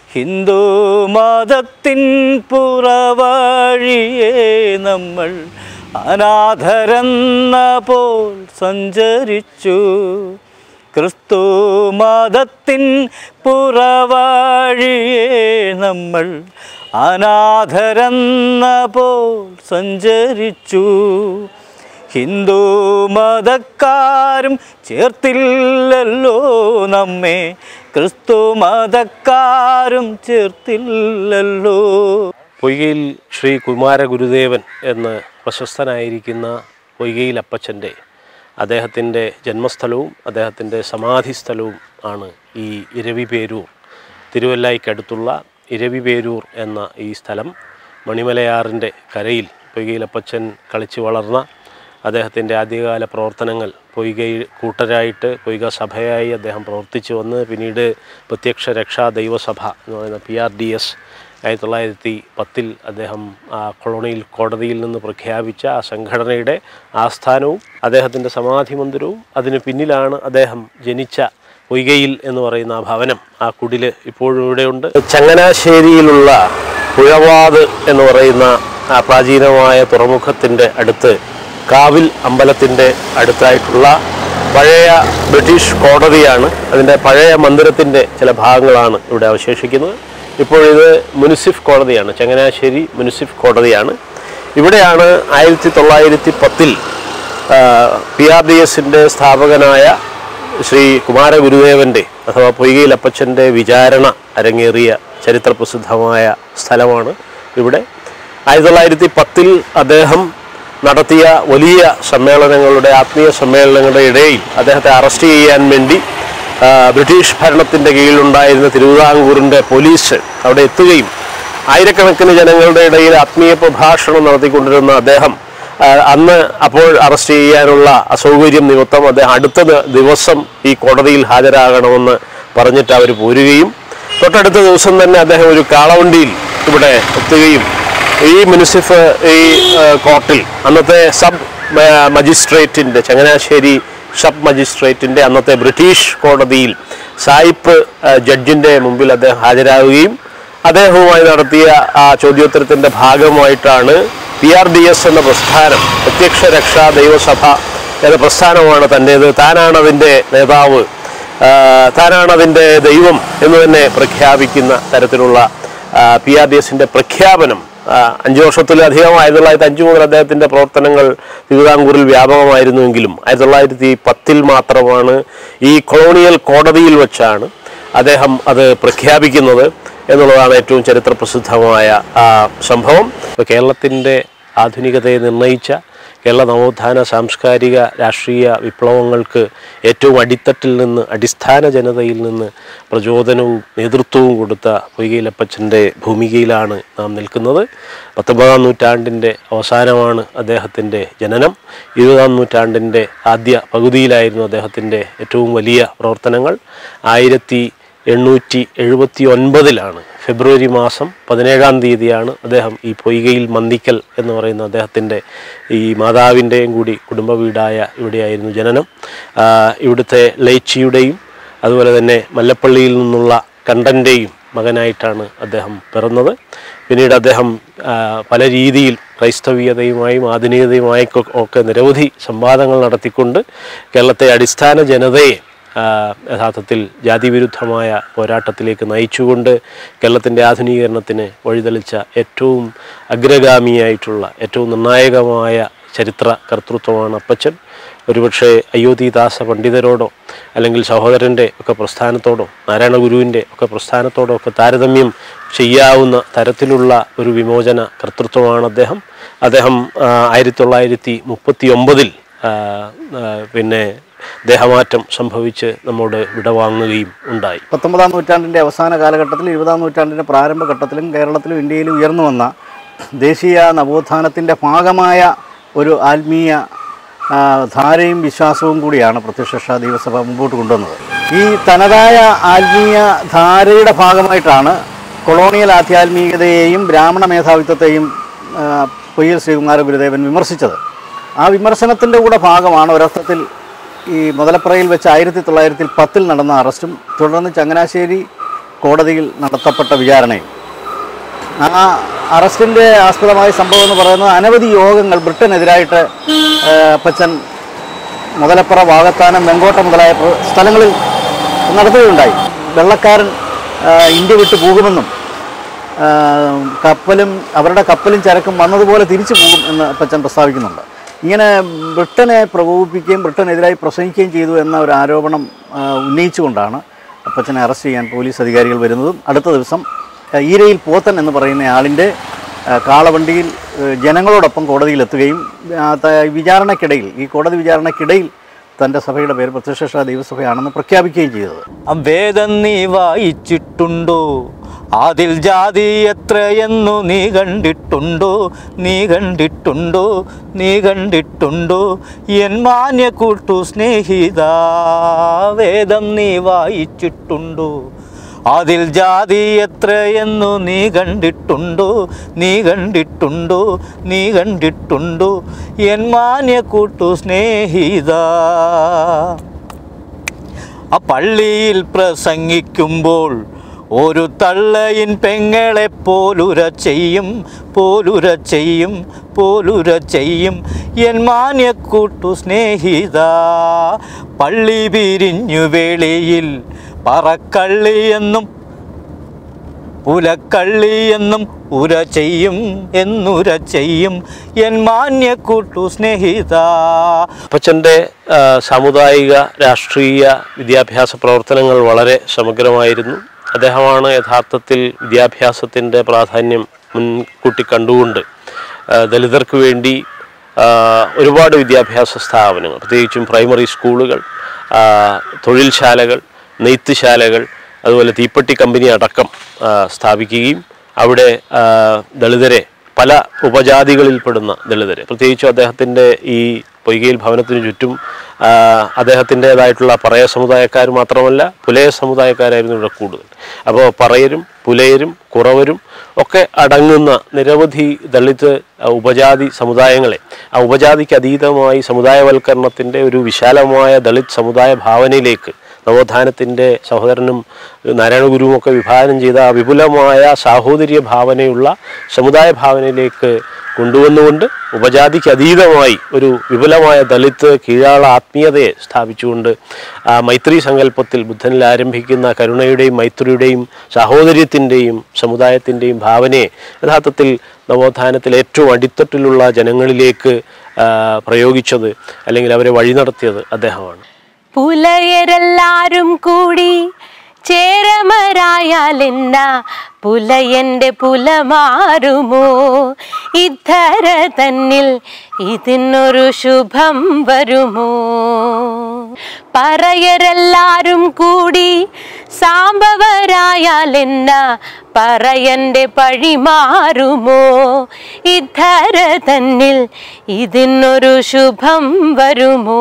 ഹിന്ദു മതത്തിൻ പുറവഴിയെ നമ്മൾ അനാഥരെന്ന പോൽ സഞ്ചരിച്ചു ക്രിസ്തു മതത്തിൻ പുറവഴിയെ നമ്മൾ അനാഥരെന്ന പോൽ സഞ്ചരിച്ചു ഹിന്ദു മതക്കാരും ചേർത്തില്ലല്ലോ നമ്മെ ക്രിസ്തു മതക്കാരും ചേർത്തില്ലല്ലോ പൊയ്കയിൽ ശ്രീ കുമാര ഗുരുദേവൻ എന്ന് പ്രശസ്തനായിരിക്കുന്ന പൊയ്കയിൽ അപ്പച്ചൻ്റെ അദ്ദേഹത്തിൻ്റെ ജന്മസ്ഥലവും അദ്ദേഹത്തിൻ്റെ സമാധിസ്ഥലവും ആണ് ഈ ഇരവിപേരൂർ തിരുവല്ലായ്ക്കടുത്തുള്ള ഇരവിപേരൂർ എന്ന ഈ സ്ഥലം മണിമലയാറിൻ്റെ കരയിൽ പൊയ്കയിലപ്പച്ചൻ കളിച്ചു വളർന്ന അദ്ദേഹത്തിൻ്റെ ആദ്യകാല പ്രവർത്തനങ്ങൾ പൊയ്കൈ കൂട്ടരായിട്ട് പൊയ്ക സഭയായി അദ്ദേഹം പ്രവർത്തിച്ചു വന്ന് പിന്നീട് പ്രത്യക്ഷ രക്ഷാ ദൈവസഭ എന്ന് പറയുന്ന പി ആർ ഡി എസ് ആയിരത്തി തൊള്ളായിരത്തി പത്തിൽ അദ്ദേഹം ആ കൊളോണിയൽ കോടതിയിൽ നിന്ന് പ്രഖ്യാപിച്ച ആ സംഘടനയുടെ ആസ്ഥാനവും അദ്ദേഹത്തിൻ്റെ സമാധി മന്ദിരവും അതിന് പിന്നിലാണ് അദ്ദേഹം ജനിച്ച പൊയ്കയിൽ എന്ന് പറയുന്ന ആ ഭവനം ആ കുടില് ഇപ്പോഴും ഇവിടെയുണ്ട് ചങ്ങനാശ്ശേരിയിലുള്ള പുഴവാത് എന്ന് പറയുന്ന ആ പ്രാചീനമായ തുറമുഖത്തിൻ്റെ അടുത്ത് കാവിൽ അമ്പലത്തിൻ്റെ അടുത്തായിട്ടുള്ള പഴയ ബ്രിട്ടീഷ് കോടതിയാണ് അതിൻ്റെ പഴയ മന്ദിരത്തിൻ്റെ ചില ഭാഗങ്ങളാണ് ഇവിടെ അവശേഷിക്കുന്നത് ഇപ്പോൾ ഇത് മുനിസിഫ് കോടതിയാണ് ചങ്ങനാശ്ശേരി മുനിസിഫ് കോടതിയാണ് ഇവിടെയാണ് ആയിരത്തി തൊള്ളായിരത്തി പത്തിൽ പി ആർ ഡി എസിൻ്റെ സ്ഥാപകനായ ശ്രീ കുമാര ഗുരുദേവൻ്റെ അഥവാ പൊയ്കയിൽ അപ്പച്ചൻ്റെ വിചാരണ അരങ്ങേറിയ ചരിത്രപ്രസിദ്ധമായ സ്ഥലമാണ് ഇവിടെ ആയിരത്തി തൊള്ളായിരത്തി പത്തിൽ അദ്ദേഹം നടത്തിയ വലിയ സമ്മേളനങ്ങളുടെ ആത്മീയ സമ്മേളനങ്ങളുടെ ഇടയിൽ അദ്ദേഹത്തെ അറസ്റ്റ് ചെയ്യാൻ വേണ്ടി ആ, ബ്രിട്ടീഷ് ഭരണത്തിൻ്റെ കീഴിലുണ്ടായിരുന്ന തിരുവിതാംകൂറിൻ്റെ പോലീസ് അവിടെ എത്തുകയും ആയിരക്കണക്കിന് ജനങ്ങളുടെ ഇടയിൽ ആത്മീയ പ്രഭാഷണം നടത്തിക്കൊണ്ടിരുന്ന അദ്ദേഹം ആ, അന്ന് അപ്പോൾ അറസ്റ്റ് ചെയ്യാനുള്ള അസൗകര്യം നിമിത്തം അദ്ദേഹം അടുത്ത ദ- ദിവസം ഈ കോടതിയിൽ ഹാജരാകണമെന്ന് പറഞ്ഞിട്ട് അവർ പോരുകയും തൊട്ടടുത്ത ദിവസം തന്നെ അദ്ദേഹം ഒരു കാളവണ്ടിയിൽ ഇവിടെ എത്തുകയും ഈ മുനിസിഫ് ഈ ആ, കോർട്ടിൽ അന്നത്തെ സബ് ആ, മജിസ്ട്രേറ്റിൻ്റെ ചങ്ങനാശ്ശേരി സബ് മജിസ്ട്രേറ്റിൻ്റെ അന്നത്തെ ബ്രിട്ടീഷ് കോടതിയിൽ സായിപ്പ് ആ, ജഡ്ജിൻ്റെ മുമ്പിൽ അദ്ദേഹം ഹാജരാകുകയും അദ്ദേഹവുമായി നടത്തിയ ആ ചോദ്യോത്തരത്തിൻ്റെ ഭാഗമായിട്ടാണ് പി ആർ ഡി എസ് എന്ന പ്രസ്ഥാനം പ്രത്യക്ഷ രക്ഷാ ദൈവസഭ എന്ന പ്രസ്ഥാനമാണ് തൻ്റേത് താനാണ് അതിൻ്റെ നേതാവ് ആ, താനാണ് അതിൻ്റെ ദൈവം എന്ന് തന്നെ പ്രഖ്യാപിക്കുന്ന തരത്തിലുള്ള പി ആർ ഡി എസിൻ്റെ പ്രഖ്യാപനം ആ, അഞ്ച് വർഷത്തിലധികം ആയിരത്തി തൊള്ളായിരത്തി അഞ്ച് മുതൽ അദ്ദേഹത്തിൻ്റെ പ്രവർത്തനങ്ങൾ തിരുവിതാംകൂറിൽ വ്യാപകമായിരുന്നുവെങ്കിലും ആയിരത്തി തൊള്ളായിരത്തി പത്തിൽ മാത്രമാണ് ഈ കൊളോണിയൽ കോടതിയിൽ വെച്ചാണ് അദ്ദേഹം അത് പ്രഖ്യാപിക്കുന്നത് എന്നുള്ളതാണ് ഏറ്റവും ചരിത്രപ്രസിദ്ധമായ ആ സംഭവം ഇപ്പോൾ കേരളത്തിൻ്റെ ആധുനികതയെ നിർണയിച്ച കേരള നവോത്ഥാന സാംസ്കാരിക രാഷ്ട്രീയ വിപ്ലവങ്ങൾക്ക് ഏറ്റവും അടിത്തട്ടിൽ നിന്ന് അടിസ്ഥാന ജനതയിൽ നിന്ന് പ്രചോദനവും നേതൃത്വവും കൊടുത്ത പൊയ്കയിലപ്പച്ചൻ്റെ ഭൂമികയിലാണ് നാം നിൽക്കുന്നത് പത്തൊമ്പതാം നൂറ്റാണ്ടിൻ്റെ അവസാനമാണ് അദ്ദേഹത്തിൻ്റെ ജനനം ഇരുപതാം നൂറ്റാണ്ടിൻ്റെ ആദ്യ പകുതിയിലായിരുന്നു അദ്ദേഹത്തിൻ്റെ ഏറ്റവും വലിയ പ്രവർത്തനങ്ങൾ ആയിരത്തി എണ്ണൂറ്റി എഴുപത്തി ഒൻപതിലാണ് ഫെബ്രുവരി മാസം പതിനേഴാം തീയതിയാണ് അദ്ദേഹം ഈ പൊയ്കയിൽ മന്ദിക്കൽ എന്ന് പറയുന്ന അദ്ദേഹത്തിൻ്റെ ഈ മാതാവിൻ്റെയും കൂടി കുടുംബ വീടായ ഇവിടെയായിരുന്നു ജനനം ആ, ഇവിടുത്തെ ലേച്ചിയുടെയും അതുപോലെ തന്നെ മല്ലപ്പള്ളിയിൽ നിന്നുള്ള കണ്ടൻ്റെയും മകനായിട്ടാണ് അദ്ദേഹം പിറന്നത് പിന്നീട് അദ്ദേഹം ആ, പല രീതിയിൽ ക്രൈസ്തവീയതയുമായും ആധുനികതയുമായി ഒക്കെ നിരവധി സംവാദങ്ങൾ നടത്തിക്കൊണ്ട് കേരളത്തെ അടിസ്ഥാന ജനതയെ ആ, യഥാർത്ഥത്തിൽ ജാതിവിരുദ്ധമായ പോരാട്ടത്തിലേക്ക് നയിച്ചുകൊണ്ട് കേരളത്തിൻ്റെ ആധുനീകരണത്തിന് വഴിതെളിച്ച ഏറ്റവും അഗ്രഗാമിയായിട്ടുള്ള ഏറ്റവും നിർണായകമായ ചരിത്ര കർത്തൃത്വമാണ് അപ്പച്ചൻ ഒരുപക്ഷെ അയോധ്യദാസ പണ്ഡിതരോടോ അല്ലെങ്കിൽ സഹോദരൻ്റെ ഒക്കെ പ്രസ്ഥാനത്തോടോ നാരായണ ഗുരുവിൻ്റെ ഒക്കെ പ്രസ്ഥാനത്തോടോ ഒക്കെ താരതമ്യം ചെയ്യാവുന്ന തരത്തിലുള്ള ഒരു വിമോചന കർത്തൃത്വമാണ് അദ്ദേഹം അദ്ദേഹം ആ, ആയിരത്തി തൊള്ളായിരത്തി മുപ്പത്തി ഒമ്പതിൽ പിന്നെ ദേഹമാറ്റം സംഭവിച്ച് നമ്മോട് വിടവാങ്ങുകയും ഉണ്ടായി പത്തൊമ്പതാം നൂറ്റാണ്ടിൻ്റെ അവസാന കാലഘട്ടത്തിൽ ഇരുപതാം നൂറ്റാണ്ടിൻ്റെ പ്രാരംഭഘട്ടത്തിലും കേരളത്തിലും ഇന്ത്യയിലും ഉയർന്നു വന്ന ദേശീയ നവോത്ഥാനത്തിൻ്റെ ഭാഗമായ ഒരു ആത്മീയ ആ, ധാരയും വിശ്വാസവും കൂടിയാണ് പ്രത്യക്ഷ ദൈവസഭ മുമ്പോട്ട് കൊണ്ടുവന്നത് ഈ തനതായ ആത്മീയ ധാരയുടെ ഭാഗമായിട്ടാണ് കൊളോണിയൽ ആധ്യാത്മികതയെയും ബ്രാഹ്മണ മേധാവിത്വത്തെയും ആ, പൊയ്യൽ ശ്രീകുമാര ഗുരുദേവൻ വിമർശിച്ചത് ആ വിമർശനത്തിൻ്റെ കൂടെ ഭാഗമാണ് ഒരർത്ഥത്തിൽ ഈ മുതലപ്പുറയിൽ വെച്ച് ആയിരത്തി തൊള്ളായിരത്തി പത്തിൽ നടന്ന അറസ്റ്റും തുടർന്ന് ചങ്ങനാശ്ശേരി കോടതിയിൽ നടത്തപ്പെട്ട വിചാരണയിൽ ആ അറസ്റ്റിൻ്റെ ആസ്പദമായ സംഭവം എന്ന് പറയുന്നത് അനവധി യോഗങ്ങൾ ബ്രിട്ടനെതിരായിട്ട് ആ, അപ്പച്ചൻ മുതലപ്പുറ വാകത്താനം വെങ്കോട്ട മുതലായ പ്ര- സ്ഥലങ്ങളിൽ നടത്തുകയുണ്ടായി വെള്ളക്കാരൻ ആ, ഇന്ത്യ വിട്ടു പോകുമെന്നും ആ, കപ്പലും അവരുടെ കപ്പലും ചരക്കും വന്നതുപോലെ തിരിച്ചു പോകും എന്ന് അപ്പച്ചൻ പ്രസ്താവിക്കുന്നുണ്ട് ഇങ്ങനെ ബ്രിട്ടനെ പ്രകോപിപ്പിക്കുകയും ബ്രിട്ടനെതിരായി പ്രസംഗിക്കുകയും ചെയ്തു എന്ന ഒരു ആരോപണം ആ, ഉന്നയിച്ചുകൊണ്ടാണ് അപ്പച്ചനെ അറസ്റ്റ് ചെയ്യാൻ പോലീസ് അധികാരികൾ വരുന്നതും അടുത്ത ദിവസം ആ, ഈരയിൽ പോത്തൻ എന്ന് പറയുന്ന ആളിൻ്റെ ആ, കാളവണ്ടിയിൽ ആ, ജനങ്ങളോടൊപ്പം കോടതിയിലെത്തുകയും ആ, ത- വിചാരണയ്ക്കിടയിൽ ഈ കോടതി വിചാരണയ്ക്കിടയിൽ തൻ്റെ സഭയുടെ പേര് പ്രത്യക്ഷ ദൈവസഭയാണെന്ന് പ്രഖ്യാപിക്കുകയും ചെയ്തത് ആ വേദം നീ വായിച്ചിട്ടുണ്ടോ അതിൽ ജാതി എത്രയെന്നു നീ കണ്ടിട്ടുണ്ടോ നീ കണ്ടിട്ടുണ്ടോ നീ കണ്ടിട്ടുണ്ടോ എൻ മാന്യ കൂട്ടു സ്നേഹിത വേദം നീ വായിച്ചിട്ടുണ്ടോ അതിൽ ജാതി എത്രയെന്നു നീ കണ്ടിട്ടുണ്ടോ നീ കണ്ടിട്ടുണ്ടോ നീ കണ്ടിട്ടുണ്ടോ എൻ മാന്യ കൂട്ടു സ്നേഹിത ആ പള്ളിയിൽ പ്രസംഗിക്കുമ്പോൾ ഒരു തള്ളയിൻ പെങ്ങളെ പോലുര ചെയ്യും പോലുര ചെയ്യും പോലുര ചെയ്യും എൻ മാന്യക്കൂട്ടു സ്നേഹിത പള്ളി പിരിഞ്ഞു വേളിയിൽ പറക്കള്ളി എന്നും പുലക്കള്ളി എന്നും ഉര ചെയ്യും എന്നുര ചെയ്യും എൻ മാന്യക്കൂട്ടു സ്നേഹിത അപ്പച്ചൻ്റെ ആ, സാമുദായിക രാഷ്ട്രീയ വിദ്യാഭ്യാസ പ്രവർത്തനങ്ങൾ വളരെ സമഗ്രമായിരുന്നു അദ്ദേഹമാണ് യഥാർത്ഥത്തിൽ വിദ്യാഭ്യാസത്തിൻ്റെ പ്രാധാന്യം മുൻകൂട്ടി കണ്ടുകൊണ്ട് ആ, ദലിതർക്ക് വേണ്ടി ആ, ഒരുപാട് വിദ്യാഭ്യാസ സ്ഥാപനങ്ങൾ പ്രത്യേകിച്ചും പ്രൈമറി സ്കൂളുകൾ ആ, തൊഴിൽശാലകൾ നെയ്ത്തുശാലകൾ അതുപോലെ തീപ്പെട്ടി കമ്പനി അടക്കം ആ, സ്ഥാപിക്കുകയും അവിടെ ആ, ദളിതരെ പല ഉപജാതികളിൽപ്പെടുന്ന ദളിതരെ പ്രത്യേകിച്ചും അദ്ദേഹത്തിൻ്റെ ഈ പൊയ്കയിൽ ഭവനത്തിന് ചുറ്റും ആ, അദ്ദേഹത്തിൻ്റേതായിട്ടുള്ള പറയ സമുദായക്കാർ മാത്രമല്ല പുലയ സമുദായക്കാരായിരുന്നു ഇവിടെ കൂടുതൽ അപ്പോൾ പറയരും പുലയരും കുറവരും ഒക്കെ അടങ്ങുന്ന നിരവധി ദളിത് ആ, ഉപജാതി സമുദായങ്ങളെ ആ ഉപജാതിക്ക് അതീതമായി സമുദായവൽക്കരണത്തിൻ്റെ ഒരു വിശാലമായ ദളിത് സമുദായ ഭാവനയിലേക്ക് നവോത്ഥാനത്തിൻ്റെ സഹോദരനും നാരായണഗുരുവും ഒക്കെ വിഭാവനം ചെയ്ത ആ വിപുലമായ സാഹോദര്യ ഭാവനയുള്ള സമുദായ ഭാവനയിലേക്ക് കൊണ്ടുവന്നുകൊണ്ട് ഉപജാതിക്ക് അതീതമായി ഒരു വിപുലമായ ദളിത് കീഴാള ആത്മീയതയെ സ്ഥാപിച്ചുകൊണ്ട് ആ മൈത്രി സങ്കല്പത്തിൽ ബുദ്ധനിൽ ആരംഭിക്കുന്ന കരുണയുടെയും മൈത്രിയുടെയും സാഹോദര്യത്തിൻ്റെയും സമുദായത്തിൻ്റെയും ഭാവനയെ യഥാർത്ഥത്തിൽ നവോത്ഥാനത്തിൽ ഏറ്റവും അടിത്തട്ടിലുള്ള ജനങ്ങളിലേക്ക് ആ, പ്രയോഗിച്ചത് അല്ലെങ്കിൽ അവരെ വഴി നടത്തിയത് അദ്ദേഹമാണ് പുലയരെല്ലാരും കൂടി ചേരമരായാലെന്ന പുലയന്റെ പുല മാറുമോ ഇദ്ധര തന്നിൽ ഇതിനൊരു ശുഭം വരുമോ പറയരെല്ലാരും കൂടി സാമ്പവരായാലെന്ന പറയന്റെ പഴി മാറുമോ ഇദ്ധര തന്നിൽ ഇതിനൊരു ശുഭം വരുമോ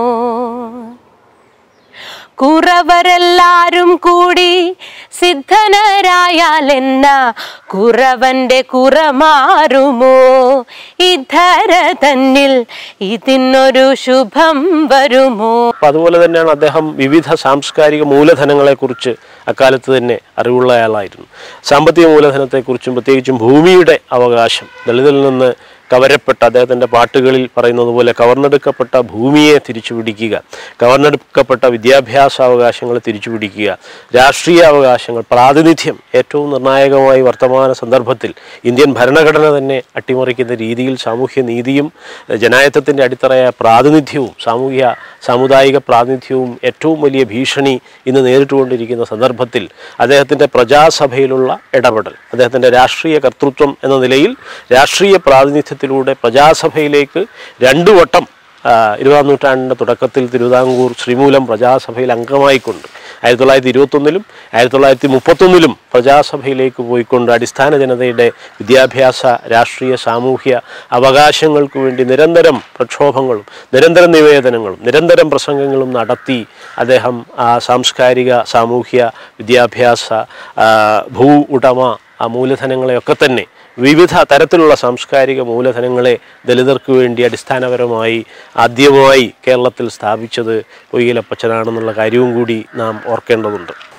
കുറവരെല്ലാരും കൂടി സിദ്ധനരായാലെന്ന കുറവന്റെ കുറ മാറുമോ ഇധര തന്നിൽ ഇതിനൊരു ശുഭം വരുമോ അപ്പം അതുപോലെ തന്നെയാണ് അദ്ദേഹം വിവിധ സാംസ്കാരിക മൂലധനങ്ങളെക്കുറിച്ച് അക്കാലത്ത് തന്നെ അറിവുള്ള ആളായിരുന്നു സാമ്പത്തിക മൂലധനത്തെക്കുറിച്ചും പ്രത്യേകിച്ചും ഭൂമിയുടെ അവകാശം ദളിതിൽ നിന്ന് കവരപ്പെട്ട അദ്ദേഹത്തിൻ്റെ പാട്ടുകളിൽ പറയുന്നത് പോലെ കവർന്നെടുക്കപ്പെട്ട ഭൂമിയെ തിരിച്ചു പിടിക്കുക കവർന്നെടുക്കപ്പെട്ട വിദ്യാഭ്യാസ അവകാശങ്ങൾ തിരിച്ചു പിടിക്കുക രാഷ്ട്രീയ അവകാശങ്ങൾ പ്രാതിനിധ്യം ഏറ്റവും നിർണായകമായി വർത്തമാന സന്ദർഭത്തിൽ ഇന്ത്യൻ ഭരണഘടന തന്നെ അട്ടിമറിക്കുന്ന രീതിയിൽ സാമൂഹ്യ നീതിയും ജനായത്വത്തിൻ്റെ അടിത്തറയായ പ്രാതിനിധ്യവും സാമൂഹ്യ സാമുദായിക പ്രാതിനിധ്യവും ഏറ്റവും വലിയ ഭീഷണി ഇന്ന് നേരിട്ടുകൊണ്ടിരിക്കുന്ന സന്ദർഭത്തിൽ അദ്ദേഹത്തിൻ്റെ പ്രജാസഭയിലുള്ള ഇടപെടൽ അദ്ദേഹത്തിൻ്റെ രാഷ്ട്രീയ കർത്തൃത്വം എന്ന നിലയിൽ രാഷ്ട്രീയ പ്രാതിനിധ്യത്തിലൂടെ പ്രജാസഭയിലേക്ക് രണ്ടു വട്ടം ആ, ഇരുപതാം നൂറ്റാണ്ടിൻ്റെ തുടക്കത്തിൽ തിരുവിതാംകൂർ ശ്രീമൂലം പ്രജാസഭയിൽ അംഗമായിക്കൊണ്ട് ആയിരത്തി തൊള്ളായിരത്തി ഇരുപത്തൊന്നിലും ആയിരത്തി തൊള്ളായിരത്തി മുപ്പത്തൊന്നിലും പ്രജാസഭയിലേക്ക് പോയിക്കൊണ്ട് അടിസ്ഥാന ജനതയുടെ വിദ്യാഭ്യാസ രാഷ്ട്രീയ സാമൂഹ്യ അവകാശങ്ങൾക്ക് വേണ്ടി നിരന്തരം പ്രക്ഷോഭങ്ങളും നിരന്തരം നിവേദനങ്ങളും നിരന്തരം പ്രസംഗങ്ങളും നടത്തി അദ്ദേഹം ആ സാംസ്കാരിക സാമൂഹ്യ വിദ്യാഭ്യാസ ആ, ഭൂ ഉടമ ആ മൂലധനങ്ങളെയൊക്കെ തന്നെ വിവിധ തരത്തിലുള്ള സാംസ്കാരിക മൂലധനങ്ങളെ ദലിതർക്ക് വേണ്ടി അടിസ്ഥാനപരമായി ആദ്യമായി കേരളത്തിൽ സ്ഥാപിച്ചത് പൊയ്യലപ്പച്ചനാണെന്നുള്ള കാര്യവും കൂടി നാം ഓർക്കേണ്ടതുണ്ട്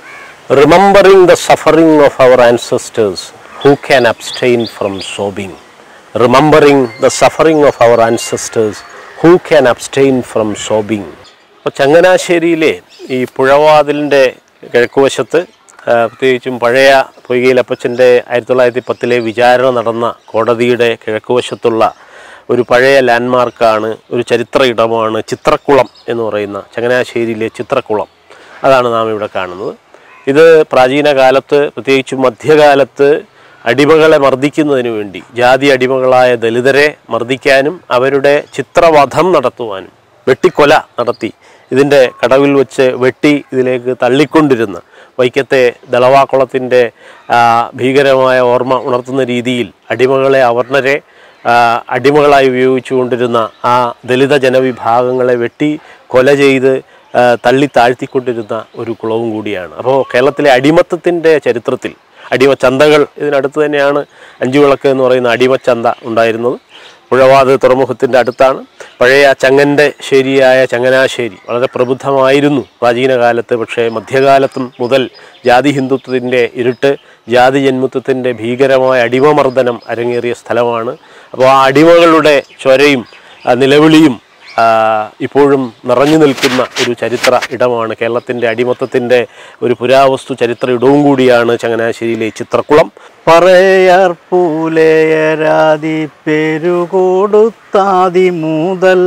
remembering the suffering of our ancestors who can abstain from sobbing remembering the suffering of our ancestors who can abstain from sobbing അപ്പോൾ ചങ്ങനാശ്ശേരിയിലെ ഈ പുഴവാതിലിൻ്റെ കിഴക്കുവശത്ത് ആ, പ്രത്യേകിച്ചും പഴയ പൊയ്കയിലപ്പച്ചൻ്റെ ആയിരത്തി തൊള്ളായിരത്തി പത്തിലെ വിചാരണ നടന്ന കോടതിയുടെ കിഴക്കുവശത്തുള്ള ഒരു പഴയ ലാൻഡ്മാർക്കാണ് ഒരു ചരിത്ര ഇടമാണ് ചിത്രക്കുളം എന്ന് പറയുന്ന ചങ്ങനാശ്ശേരിയിലെ ചിത്രക്കുളം അതാണ് നാം ഇവിടെ കാണുന്നത് ഇത് പ്രാചീന കാലത്ത് പ്രത്യേകിച്ചും മധ്യകാലത്ത് അടിമകളെ മർദ്ദിക്കുന്നതിന് വേണ്ടി ജാതി അടിമകളായ ദലിതരെ മർദ്ദിക്കാനും അവരുടെ ചിത്രവധം നടത്തുവാനും വെട്ടിക്കൊല നടത്തി ഇതിൻ്റെ കടവിൽ വെച്ച് വെട്ടി ഇതിലേക്ക് തള്ളിക്കൊണ്ടിരുന്ന വൈക്കത്തെ ദളവാക്കുളത്തിൻ്റെ ഭീകരമായ ഓർമ്മ ഉണർത്തുന്ന രീതിയിൽ അടിമകളെ അവർണരെ ആ, അടിമകളായി ഉപയോഗിച്ചുകൊണ്ടിരുന്ന ആ ദലിത ജനവിഭാഗങ്ങളെ വെട്ടി കൊല ചെയ്ത് ആ, തള്ളി താഴ്ത്തിക്കൊണ്ടിരുന്ന ഒരു കുളവും കൂടിയാണ് അപ്പോൾ കേരളത്തിലെ അടിമത്തത്തിൻ്റെ ചരിത്രത്തിൽ അടിമച്ചന്തകൾ ഇതിനടുത്ത് തന്നെയാണ് അഞ്ചുവിളക്ക് എന്ന് പറയുന്ന അടിമച്ചന്ത ഉണ്ടായിരുന്നത് പുഴവാത് തുറമുഖത്തിൻ്റെ അടുത്താണ് പഴയ ചങ്ങൻ്റെ ശേരിയായ ചങ്ങനാശ്ശേരി വളരെ പ്രബുദ്ധമായിരുന്നു പ്രാചീന കാലത്ത് പക്ഷേ മധ്യകാലത്തും മുതൽ ജാതി ഹിന്ദുത്വത്തിൻ്റെ ഇരുട്ട് ജാതി ജന്മത്വത്തിൻ്റെ ഭീകരമായ അടിമമർദ്ദനം അരങ്ങേറിയ സ്ഥലമാണ് അപ്പോൾ ആ അടിമകളുടെ ചൊരയും ആ നിലവിളിയും ആ, ഇപ്പോഴും നിറഞ്ഞു നിൽക്കുന്ന ഒരു ചരിത്ര ഇടമാണ് കേരളത്തിൻ്റെ അടിമത്തത്തിൻ്റെ ഒരു പുരാവസ്തു ചരിത്ര ഇടവും കൂടിയാണ് ചങ്ങനാശ്ശേരിയിലെ ഈ ചിത്രക്കുളം പറയർ പൂലയരാതി പെരുകൊടുത്താതി മുതൽ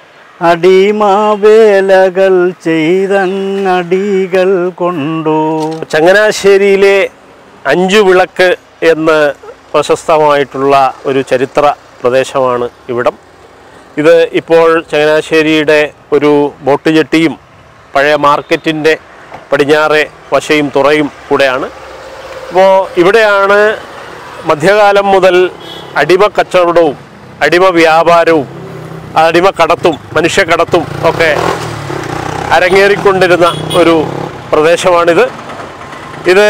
അടിമാവേലകൾ ചെയ്തങ്ങടികൾ കൊണ്ടു ചങ്ങനാശ്ശേരിയിലെ അഞ്ചു വിളക്ക് എന്ന് പ്രശസ്തമായിട്ടുള്ള ഒരു ചരിത്ര പ്രദേശമാണ് ഇവിടം ഇത് ഇപ്പോൾ ചങ്ങനാശ്ശേരിയുടെ ഒരു ബോട്ട് ജെട്ടിയും പഴയ മാർക്കറ്റിൻ്റെ പടിഞ്ഞാറെ വശയും തുറയും കൂടെയാണ് അപ്പോൾ ഇവിടെയാണ് മധ്യകാലം മുതൽ അടിമ കച്ചവടവും അടിമ വ്യാപാരവും അടിമ കടത്തും മനുഷ്യക്കടത്തും ഒക്കെ അരങ്ങേറിക്കൊണ്ടിരുന്ന ഒരു പ്രദേശമാണിത് ഇത്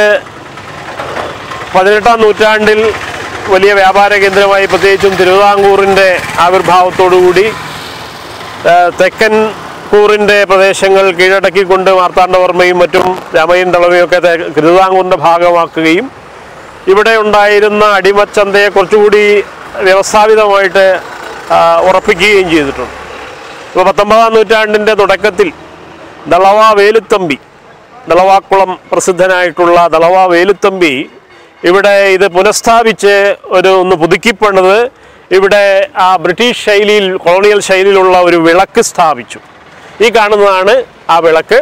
പതിനെട്ടാം നൂറ്റാണ്ടിൽ വലിയ വ്യാപാര കേന്ദ്രമായി പ്രത്യേകിച്ചും തിരുവിതാംകൂറിൻ്റെ ആവിർഭാവത്തോടുകൂടി ആ, തെക്കൻ കൂറിൻ്റെ പ്രദേശങ്ങൾ കീഴടക്കിക്കൊണ്ട് മാർത്താണ്ഡവർമ്മയും മറ്റും രാമയ്യൻ തളവയും ഒക്കെ തെ- തിരുവിതാംകൂറിൻ്റെ ഭാഗമാക്കുകയും ഇവിടെ ഉണ്ടായിരുന്ന അടിമച്ചന്തയെ കുറച്ചുകൂടി വ്യവസ്ഥാപിതമായിട്ട് ആ, ഉറപ്പിക്കുകയും ചെയ്തിട്ടുണ്ട് ഇപ്പോൾ പത്തൊമ്പതാം നൂറ്റാണ്ടിൻ്റെ തുടക്കത്തിൽ ദളവ വേലുത്തമ്പി ദളവാക്കുളം പ്രസിദ്ധനായിട്ടുള്ള ദളവ വേലുത്തമ്പി ഇവിടെ ഇത് പുനഃസ്ഥാപിച്ച് ഒരു ഒന്ന് പുതുക്കിപ്പണിത് ഇവിടെ ആ ബ്രിട്ടീഷ് ശൈലിയിൽ കൊളോണിയൽ ശൈലിയിലുള്ള ഒരു വിളക്ക് സ്ഥാപിച്ചു ഈ കാണുന്നതാണ് ആ വിളക്ക്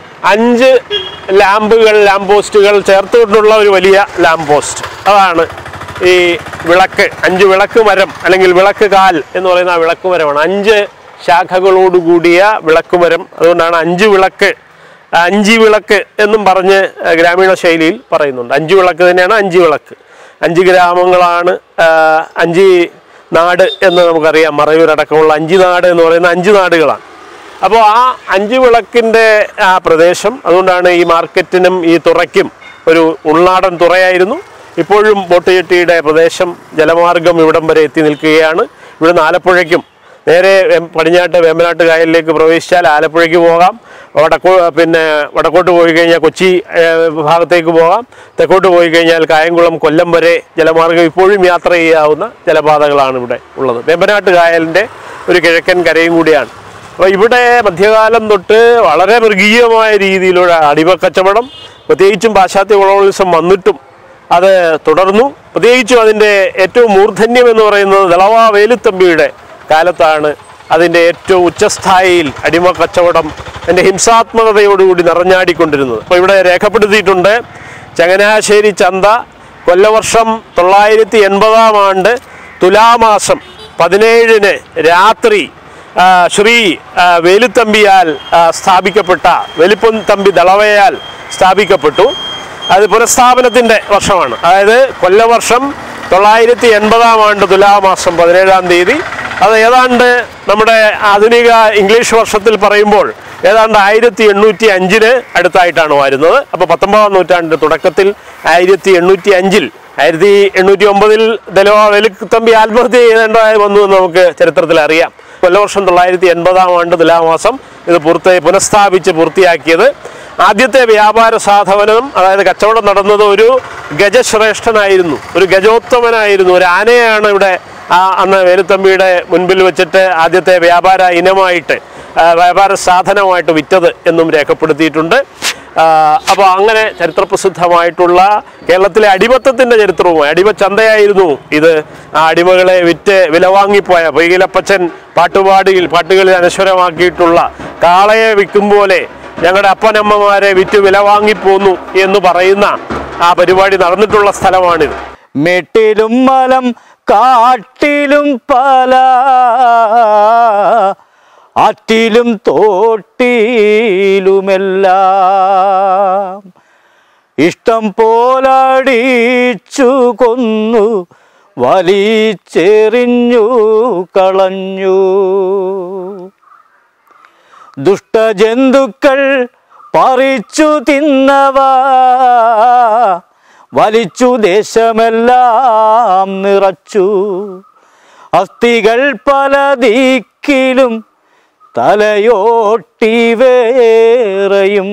അഞ്ച് ലാമ്പുകൾ ലാമ്പ് പോസ്റ്റുകൾ ചേർത്തുകൊണ്ടുള്ള ഒരു വലിയ ലാമ്പ് പോസ്റ്റ് അതാണ് ഈ വിളക്ക് അഞ്ച് വിളക്ക് മരം അല്ലെങ്കിൽ വിളക്ക് കാൽ എന്ന് പറയുന്ന ആ വിളക്ക് മരമാണ് അഞ്ച് ശാഖകളോടുകൂടിയ വിളക്ക് മരം അതുകൊണ്ടാണ് അഞ്ച് വിളക്ക് അഞ്ചി വിളക്ക് എന്നും പറഞ്ഞ് ആ, ഗ്രാമീണ ശൈലിയിൽ പറയുന്നുണ്ട് അഞ്ച് വിളക്ക് തന്നെയാണ് അഞ്ച് വിളക്ക് അഞ്ച് ഗ്രാമങ്ങളാണ് ആ, അഞ്ചി നാട് എന്ന് നമുക്കറിയാം മറയൂരടക്കമുള്ള അഞ്ചി നാട് എന്ന് പറയുന്ന അഞ്ച് നാടുകളാണ് അപ്പോൾ ആ അഞ്ച് വിളക്കിൻ്റെ ആ പ്രദേശം അതുകൊണ്ടാണ് ഈ മാർക്കറ്റിനും ഈ തുറയ്ക്കും ഒരു ഉൾനാടൻ തുറയായിരുന്നു ഇപ്പോഴും ബോട്ട് ജെട്ടിയുടെ പ്രദേശം ജലമാർഗം ഇവിടം വരെ എത്തി നിൽക്കുകയാണ് ഇവിടുന്ന് ആലപ്പുഴയ്ക്കും നേരെ വെം- പടിഞ്ഞാട്ട് വേമ്പനാട്ട് കായലിലേക്ക് പ്രവേശിച്ചാൽ ആലപ്പുഴയ്ക്ക് പോകാം വടക്കോ പിന്നെ വടക്കോട്ട് പോയി കഴിഞ്ഞാൽ കൊച്ചി ഏഹ്, ഭാഗത്തേക്ക് പോകാം തെക്കോട്ട് പോയി കഴിഞ്ഞാൽ കായംകുളം കൊല്ലം വരെ ജലമാർഗം ഇപ്പോഴും യാത്ര ചെയ്യാവുന്ന ജലപാതകളാണ് ഇവിടെ ഉള്ളത് വേമ്പനാട്ട് കായലിൻ്റെ ഒരു കിഴക്കൻ കരയും കൂടിയാണ് അപ്പോൾ ഇവിടെ മധ്യകാലം തൊട്ട് വളരെ മൃഗീയമായ രീതിയിലുള്ള അടിമക്കച്ചവടം പ്രത്യേകിച്ചും പാശ്ചാത്യ കൊളോണിസം വന്നിട്ടും അത് തുടർന്നു പ്രത്യേകിച്ചും അതിൻ്റെ ഏറ്റവും മൂർധന്യം എന്ന് പറയുന്നത് ദളവ വേലുത്തമ്പിയുടെ കാലത്താണ് അതിൻ്റെ ഏറ്റവും ഉച്ചസ്ഥായിയിൽ അടിമ കച്ചവടം എൻ്റെ ഹിംസാത്മകതയോടുകൂടി നിറഞ്ഞാടിക്കൊണ്ടിരുന്നത് അപ്പോൾ ഇവിടെ രേഖപ്പെടുത്തിയിട്ടുണ്ട് ചങ്ങനാശ്ശേരി ചന്ത കൊല്ലവർഷം തൊള്ളായിരത്തി എൺപതാം ആണ്ട് തുലാമാസം പതിനേഴിന് രാത്രി ആ, ശ്രീ ആ, വേലുത്തമ്പിയാൽ ആ, സ്ഥാപിക്കപ്പെട്ട വെലുപ്പൻ തമ്പി ദളവയാൽ സ്ഥാപിക്കപ്പെട്ടു അത് പുനഃസ്ഥാപനത്തിൻ്റെ വർഷമാണ് അതായത് കൊല്ലവർഷം തൊള്ളായിരത്തി എൺപതാം ആണ്ട് തുലാമാസം പതിനേഴാം തീയതി അത് ഏതാണ്ട് നമ്മുടെ ആധുനിക ഇംഗ്ലീഷ് വർഷത്തിൽ പറയുമ്പോൾ ഏതാണ്ട് ആയിരത്തി എണ്ണൂറ്റി അഞ്ചിന് അടുത്തായിട്ടാണ് വരുന്നത് അപ്പോൾ പത്തൊമ്പതാം നൂറ്റാണ്ടിൻ്റെ തുടക്കത്തിൽ ആയിരത്തി എണ്ണൂറ്റി അഞ്ചിൽ ആയിരത്തി എണ്ണൂറ്റി ഒമ്പതിൽ ദലവ വെലുത്തമ്പി ആത്മഹത്യ ചെയ്തേണ്ടതായി വന്നു എന്ന് നമുക്ക് ചരിത്രത്തിൽ അറിയാം കൊല്ലവർഷം തൊള്ളായിരത്തി എൺപതാം ആണ്ട് തുലാമാസം ഇത് പൂർത്തി പുനഃസ്ഥാപിച്ച് പൂർത്തിയാക്കിയത് ആദ്യത്തെ വ്യാപാര സാധനം അതായത് കച്ചവടം നടന്നത് ഒരു ഗജശ്രേഷ്ഠനായിരുന്നു ഒരു ഗജോത്തമനായിരുന്നു ഒരു ആനയാണ് ഇവിടെ ആ അന്ന് വേലുത്തമ്പിയുടെ മുൻപിൽ വെച്ചിട്ട് ആദ്യത്തെ വ്യാപാര ഇനമായിട്ട് ആ, വ്യാപാര സാധനമായിട്ട് വിറ്റത് എന്നും രേഖപ്പെടുത്തിയിട്ടുണ്ട് അപ്പോൾ അങ്ങനെ ചരിത്രപ്രസിദ്ധമായിട്ടുള്ള കേരളത്തിലെ അടിമത്തത്തിൻ്റെ ചരിത്രവുമായി അടിമ ചന്തയായിരുന്നു ഇത് ആ അടിമകളെ വിറ്റ് വില വാങ്ങിപ്പോയ പൊയ്കിലപ്പച്ചൻ പാട്ടുപാടിയിൽ പാട്ടുകളിൽ അനശ്വരമാക്കിയിട്ടുള്ള കാളയെ വിൽക്കും പോലെ ഞങ്ങളുടെ അപ്പനമ്മമാരെ വിറ്റ് വില വാങ്ങിപ്പോന്നു എന്ന് പറയുന്ന ആ പരിപാടി നടന്നിട്ടുള്ള സ്ഥലമാണിത് മെട്ടിലും മലം കാട്ടിലും പല ആറ്റിലും തോട്ടിലുമെല്ലാം ഇഷ്ടം പോലടിച്ചു കൊന്നു വലിച്ചെറിഞ്ഞു കളഞ്ഞു ദുഷ്ടജന്തുക്കൾ പറിച്ചു തിന്നവ വലിച്ചു ദേശമെല്ലാം നിറച്ചു അസ്ഥികൾ പല ദിക്കിലും തലയോട്ടി വേറെയും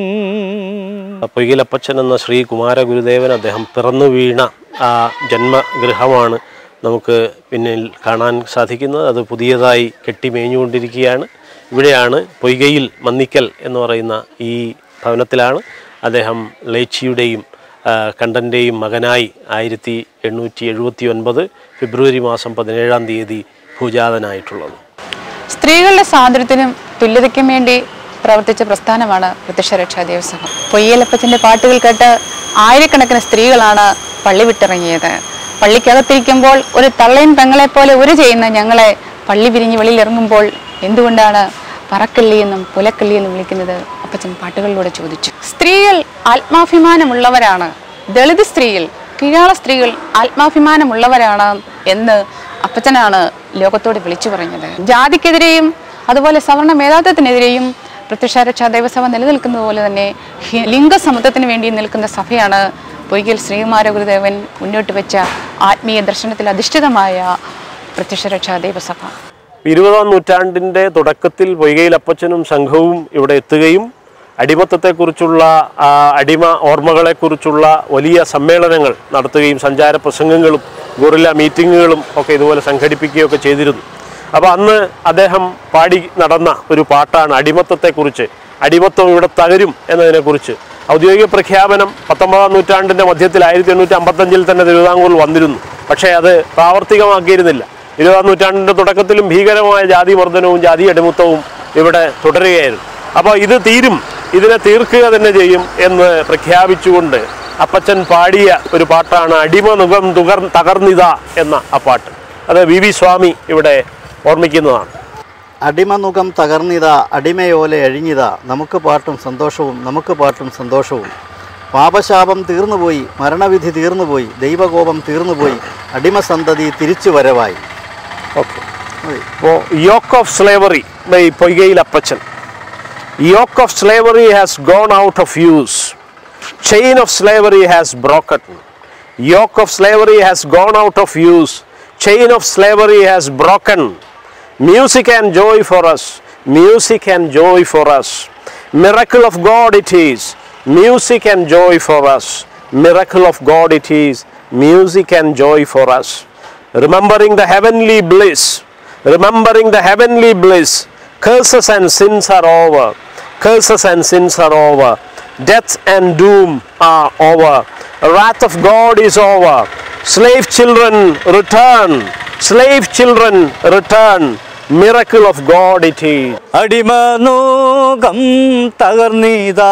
പൊയ്കിലപ്പച്ചൻ എന്ന ശ്രീ കുമാരഗുരുദേവൻ അദ്ദേഹം പിറന്നു വീണ ആ ജന്മഗൃഹമാണ് നമുക്ക് പിന്നിൽ കാണാൻ സാധിക്കുന്നത് അത് പുതിയതായി കെട്ടിമേഞ്ഞുകൊണ്ടിരിക്കുകയാണ് ഇവിടെയാണ് പൊയ്കയിൽ മന്നിക്കൽ എന്ന് പറയുന്ന ഈ ഭവനത്തിലാണ് അദ്ദേഹം ലേച്ചിയുടെയും ആ, കണ്ടൻ്റെയും മകനായി ആയിരത്തി എണ്ണൂറ്റി എഴുപത്തി ഒൻപത് ഫെബ്രുവരി മാസം പതിനേഴാം തീയതി ഭൂജാതനായിട്ടുള്ളത് സ്ത്രീകളുടെ സ്വാതന്ത്ര്യത്തിനും തുല്യതയ്ക്കും വേണ്ടി പ്രവർത്തിച്ച പ്രസ്ഥാനമാണ് പ്രത്യക്ഷരക്ഷാ ദേവസഭ പൊയ്യലപ്പച്ചൻ്റെ പാട്ടുകൾ കേട്ട് ആയിരക്കണക്കിന് സ്ത്രീകളാണ് പള്ളി വിട്ടിറങ്ങിയത് പള്ളിക്കകത്തിരിക്കുമ്പോൾ ഒരു തള്ളയും പെങ്ങളെ പോലെ ഒരു ചെയ്യുന്ന ഞങ്ങളെ പള്ളി പിരിഞ്ഞ് വെളിയിൽ ഇറങ്ങുമ്പോൾ എന്തുകൊണ്ടാണ് പറക്കള്ളി എന്നും പുലക്കള്ളി എന്നും വിളിക്കുന്നത് അപ്പച്ചൻ പാട്ടുകളിലൂടെ ചോദിച്ചു സ്ത്രീകൾ ആത്മാഭിമാനമുള്ളവരാണ് ദളിത് സ്ത്രീകൾ കീഴാള സ്ത്രീകൾ ആത്മാഭിമാനമുള്ളവരാണ് എന്ന് അപ്പച്ചനാണ് ലോകത്തോട് വിളിച്ചു പറഞ്ഞത് ജാതിക്കെതിരെയും അതുപോലെ സവർണ മേധാത്വത്തിനെതിരെയും പ്രത്യക്ഷാരക്ഷാ ദേവസഭ നിലനിൽക്കുന്നത് പോലെ തന്നെ ഹി- ലിംഗസമത്വത്തിന് വേണ്ടി നിൽക്കുന്ന സഭയാണ് പൊയ്കൽ ശ്രീകുമാര ഗുരുദേവൻ മുന്നോട്ട് വെച്ച ആത്മീയ ദർശനത്തിൽ അധിഷ്ഠിതമായ പ്രത്യക്ഷരക്ഷാ ദേവസഭ ഇരുപതാം നൂറ്റാണ്ടിൻ്റെ തുടക്കത്തിൽ പൊയ്കയിൽ അപ്പച്ചനും സംഘവും ഇവിടെ എത്തുകയും അടിമത്തത്തെക്കുറിച്ചുള്ള ആ, അടിമ ഓർമ്മകളെക്കുറിച്ചുള്ള വലിയ സമ്മേളനങ്ങൾ നടത്തുകയും സഞ്ചാര പ്രസംഗങ്ങളും ഗൊറില്ല മീറ്റിങ്ങുകളും ഒക്കെ ഇതുപോലെ സംഘടിപ്പിക്കുകയൊക്കെ ചെയ്തിരുന്നു അപ്പോൾ അന്ന് അദ്ദേഹം പാടി നടന്ന ഒരു പാട്ടാണ് അടിമത്തത്തെക്കുറിച്ച് അടിമത്തം ഇവിടെ തകരും എന്നതിനെക്കുറിച്ച് ഔദ്യോഗിക പ്രഖ്യാപനം പത്തൊമ്പതാം നൂറ്റാണ്ടിൻ്റെ മധ്യത്തിൽ ആയിരത്തി എണ്ണൂറ്റി അമ്പത്തഞ്ചിൽ തന്നെ തിരുവിതാംകൂറിൽ വന്നിരുന്നു പക്ഷേ അത് പ്രാവർത്തികമാക്കിയിരുന്നില്ല ഇരുപതാം നൂറ്റാണ്ടിൻ്റെ തുടക്കത്തിലും ഭീകരമായ ജാതി മർദ്ദനവും ജാതി അടിമത്തവും ഇവിടെ തുടരുകയായിരുന്നു അപ്പോൾ ഇത് തീരും ഇതിനെ തീർക്കുക തന്നെ ചെയ്യും എന്ന് പ്രഖ്യാപിച്ചുകൊണ്ട് അപ്പച്ചൻ പാടിയ ഒരു പാട്ടാണ് അടിമ നുഖം തുകർ തകർന്നിത എന്ന ആ പാട്ട് അത് വി വി സ്വാമി ഇവിടെ ഓർമ്മിക്കുന്നതാണ് അടിമനുഖം തകർന്നിത അടിമയോലെ അഴിഞ്ഞിത നമുക്ക് പാട്ടും സന്തോഷവും നമുക്ക് പാട്ടും സന്തോഷവും പാപശാപം തീർന്നുപോയി മരണവിധി തീർന്നുപോയി ദൈവകോപം തീർന്നുപോയി അടിമസന്തതി തിരിച്ചു വരവായി ഓക്കെ അപ്പോൾ yoke of slavery by Poykayil Appachan yoke of slavery has gone out of use chain of slavery has broken yoke of slavery has gone out of use chain of slavery has broken music and joy for us music and joy for us miracle of God it is music and joy for us miracle of God it is music and joy for us remembering the heavenly bliss, remembering the heavenly bliss, curses and sins are over, curses and sins are over, death and doom are over, wrath of God is over, slave children return, slave children return, miracle of God it is. അടിമനൂകം തകർന്നീതാ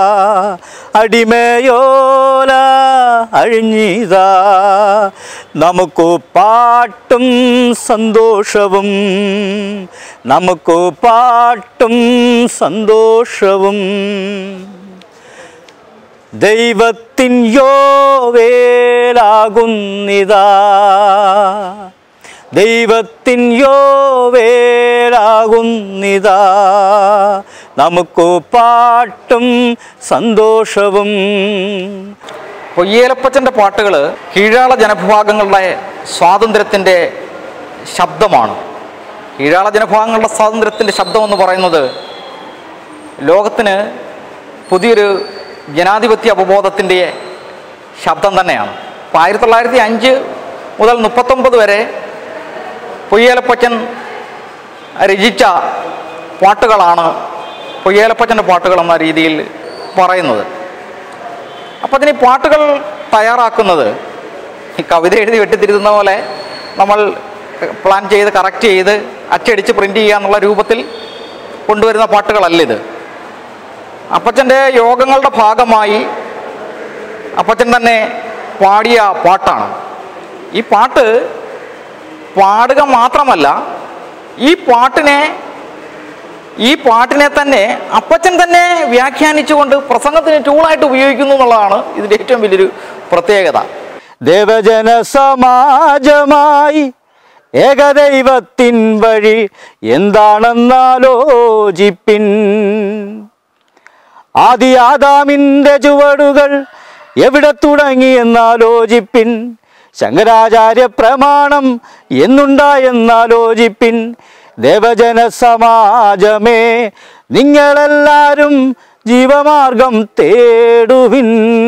അടിമയോല അഴിഞ്ഞീതാ നമുക്കു പാട്ടും സന്തോഷവും നമുക്കു പാട്ടും സന്തോഷവും ദൈവത്തിൻ യോവേലാകുന്നിതാ ദൈവത്തിൻ യോവേലാകുന്നിതാ നമുക്കു പാട്ടും സന്തോഷവും പൊയ്യേലപ്പച്ചൻ്റെ പാട്ടുകൾ കീഴാള ജനവിഭാഗങ്ങളുടെ സ്വാതന്ത്ര്യത്തിൻ്റെ ശബ്ദമാണ് കീഴാള ജനവിഭാഗങ്ങളുടെ സ്വാതന്ത്ര്യത്തിൻ്റെ ശബ്ദം എന്ന് പറയുന്നത് ലോകത്തിന് പുതിയൊരു ജനാധിപത്യ അവബോധത്തിൻ്റെ ശബ്ദം തന്നെയാണ് അപ്പോൾ ആയിരത്തി തൊള്ളായിരത്തി അഞ്ച് മുതൽ മുപ്പത്തൊമ്പത് വരെ പൊയ്യേലപ്പച്ചൻ രചിച്ച പാട്ടുകളാണ് പൊയ്യേലപ്പച്ചൻ്റെ പാട്ടുകൾ എന്ന രീതിയിൽ പറയുന്നത് അപ്പം അതിന് ഈ പാട്ടുകൾ തയ്യാറാക്കുന്നത് ഈ കവിത എഴുതി വെട്ടിത്തിരുത്തുന്ന പോലെ നമ്മൾ പ്ലാൻ ചെയ്ത് കറക്റ്റ് ചെയ്ത് അച്ചടിച്ച് പ്രിൻ്റ് ചെയ്യുക എന്നുള്ള രൂപത്തിൽ കൊണ്ടുവരുന്ന പാട്ടുകളല്ല ഇത് അപ്പച്ചൻ്റെ യോഗങ്ങളുടെ ഭാഗമായി അപ്പച്ചൻ തന്നെ പാടിയ പാട്ടാണ് ഈ പാട്ട് പാടുക മാത്രമല്ല ഈ പാട്ടിനെ ഈ പാട്ടിനെ തന്നെ അപ്പച്ചൻ തന്നെ വ്യാഖ്യാനിച്ചുകൊണ്ട് പ്രസംഗത്തിന് ടൂളായിട്ട് ഉപയോഗിക്കുന്നു എന്നുള്ളതാണ് ഇതിൻ്റെ ഏറ്റവും വലിയൊരു പ്രത്യേകത ദേവജന സമാജമായി ഏകദൈവത്തിൻ വഴി എന്താണെന്നാലോചിപ്പിൻ ആദി ആദാമിൻ്റെ ചുവടുകൾ എവിടെ തുടങ്ങി എന്നാലോചിപ്പിൻ ശങ്കരാചാര്യ പ്രമാണം എന്നുണ്ടായെന്നാലോചിപ്പിൻ ദേവജന സമാജമേ നിങ്ങളെല്ലാരും ജീവമാർഗം തേടുവിൻ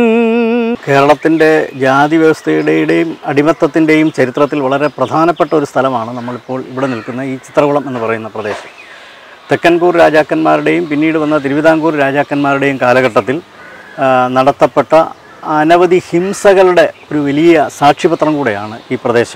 കേരളത്തിൻ്റെ ജാതി വ്യവസ്ഥയുടെയും അടിമത്തത്തിൻ്റെയും ചരിത്രത്തിൽ വളരെ പ്രധാനപ്പെട്ട ഒരു സ്ഥലമാണ് നമ്മളിപ്പോൾ ഇവിടെ നിൽക്കുന്ന ഈ ചിത്രകുളം എന്ന് പറയുന്ന പ്രദേശം തെക്കൻകൂർ രാജാക്കന്മാരുടെയും പിന്നീട് വന്ന തിരുവിതാംകൂർ രാജാക്കന്മാരുടെയും കാലഘട്ടത്തിൽ ആ, നടത്തപ്പെട്ട അനവധി ഹിംസകളുടെ ഒരു വലിയ സാക്ഷ്യപത്രം കൂടെയാണ് ഈ പ്രദേശം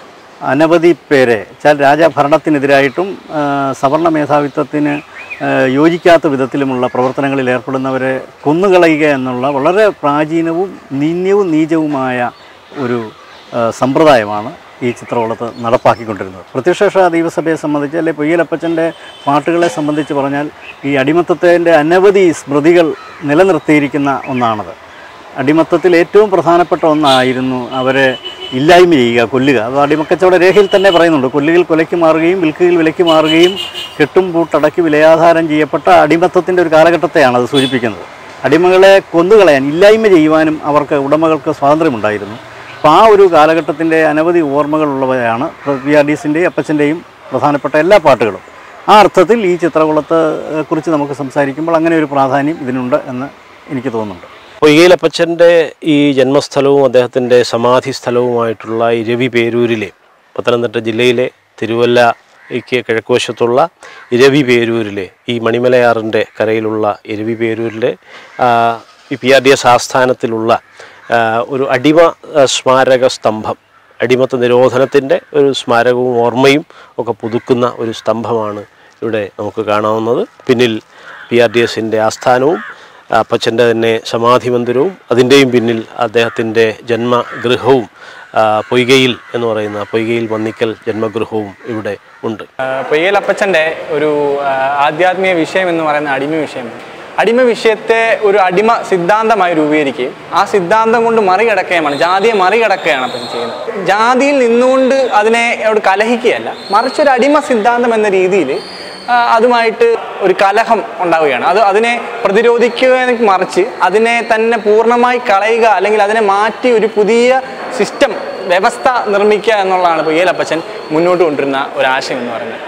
അനവധി പേരെ വെച്ചാൽ രാജഭരണത്തിനെതിരായിട്ടും ആ, സവർണ മേധാവിത്വത്തിന് ആ, യോജിക്കാത്ത വിധത്തിലുമുള്ള പ്രവർത്തനങ്ങളിൽ ഏർപ്പെടുന്നവരെ കൊന്നുകളയുക എന്നുള്ള വളരെ പ്രാചീനവും നിന്ദ്യവും നീചവുമായ ഒരു ആ, സമ്പ്രദായമാണ് ഈ ചിത്രകുളത്ത് നടപ്പാക്കിക്കൊണ്ടിരുന്നത് പ്രത്യക്ഷ ദൈവസഭയെ സംബന്ധിച്ച് അല്ലെ പൊയ്യലപ്പച്ചൻ്റെ പാട്ടുകളെ സംബന്ധിച്ച് പറഞ്ഞാൽ ഈ അടിമത്തത്തിൻ്റെ അനവധി സ്മൃതികൾ നിലനിർത്തിയിരിക്കുന്ന ഒന്നാണത് അടിമത്തത്തിൽ ഏറ്റവും പ്രധാനപ്പെട്ട ഒന്നായിരുന്നു അവരെ ഇല്ലായ്മ ചെയ്യുക കൊല്ലുക അത് അടിമക്കച്ചവട രേഖയിൽ തന്നെ പറയുന്നുണ്ട് കൊല്ലുകിൽ കൊലയ്ക്ക് മാറുകയും വിൽക്കുകിൽ വിലയ്ക്ക് മാറുകയും കെട്ടും പൂട്ടടക്കി വിലയാധാരം ചെയ്യപ്പെട്ട അടിമത്തത്തിൻ്റെ ഒരു കാലഘട്ടത്തെയാണ് അത് സൂചിപ്പിക്കുന്നത് അടിമകളെ കൊന്നുകളയാൻ ഇല്ലായ്മ ചെയ്യുവാനും അവർക്ക് ഉടമകൾക്ക് സ്വാതന്ത്ര്യമുണ്ടായിരുന്നു അപ്പോൾ ആ ഒരു കാലഘട്ടത്തിൻ്റെ അനവധി ഓർമ്മകളുള്ളവയാണ് വി ആർ ഡിസിൻ്റെയും അപ്പച്ചൻ്റെയും പ്രധാനപ്പെട്ട എല്ലാ പാട്ടുകളും ആ അർത്ഥത്തിൽ ഈ ചിത്രകുളത്തെ ഏഹ്, കുറിച്ച് നമുക്ക് സംസാരിക്കുമ്പോൾ അങ്ങനെ ഒരു പ്രാധാന്യം ഇതിനുണ്ട് എന്ന് എനിക്ക് തോന്നുന്നുണ്ട് പൊയ്യയിലപ്പച്ചൻ്റെ ഈ ജന്മസ്ഥലവും അദ്ദേഹത്തിൻ്റെ സമാധി സ്ഥലവുമായിട്ടുള്ള ഈ രവി പേരൂരിലെ പത്തനംതിട്ട ജില്ലയിലെ തിരുവല്ലയ്ക്ക് കിഴക്കുവശത്തുള്ള ഇരവി പേരൂരിലെ ഈ മണിമലയാറിൻ്റെ കരയിലുള്ള ഇരവി പേരൂരിലെ ആ, ഈ പി ആർ ഡി എസ് ആസ്ഥാനത്തിലുള്ള ആ, ഒരു അടിമ ആ, സ്മാരക സ്തംഭം അടിമത്ത നിരോധനത്തിൻ്റെ ഒരു സ്മാരകവും ഓർമ്മയും ഒക്കെ പുതുക്കുന്ന ഒരു സ്തംഭമാണ് ഇവിടെ നമുക്ക് കാണാവുന്നത് പിന്നിൽ പി ആർ ഡി എസിൻ്റെ ആസ്ഥാനവും അപ്പച്ചൻ്റെ തന്നെ സമാധി മന്ദിരവും അതിൻ്റെയും പിന്നിൽ അദ്ദേഹത്തിൻ്റെ ജന്മഗൃഹവും ആ, പൊയ്കയിൽ എന്ന് പറയുന്ന പൊയ്കയിൽ വന്നിക്കൽ ജന്മഗൃഹവും ഇവിടെ ഉണ്ട് പൊയ്യലപ്പച്ചൻ്റെ ഒരു ആ, ആധ്യാത്മിക വിഷയം എന്ന് പറയുന്ന അടിമ വിഷയമാണ് അടിമ വിഷയത്തെ ഒരു അടിമ സിദ്ധാന്തമായി രൂപീകരിക്കുകയും ആ സിദ്ധാന്തം കൊണ്ട് മറികടക്കുകയുമാണ് ജാതിയെ മറികടക്കുകയാണ് അപ്പച്ചൻ ചെയ്യുന്നത് ജാതിയിൽ നിന്നുകൊണ്ട് അതിനെ അവിടെ കലഹിക്കുകയല്ല മറിച്ച് ഒരു അടിമ സിദ്ധാന്തം എന്ന രീതിയിൽ അതുമായിട്ട് ഒരു കലഹം ഉണ്ടാവുകയാണ് അത് അതിനെ പ്രതിരോധിക്കുക മറിച്ച് അതിനെ തന്നെ പൂർണ്ണമായി കളയുക അല്ലെങ്കിൽ അതിനെ മാറ്റി ഒരു പുതിയ സിസ്റ്റം വ്യവസ്ഥ നിർമ്മിക്കുക എന്നുള്ളതാണ് ഇപ്പോൾ ഏലപ്പച്ചൻ മുന്നോട്ട് കൊണ്ടിരുന്ന ഒരു ആശയം എന്ന് പറയുന്നത്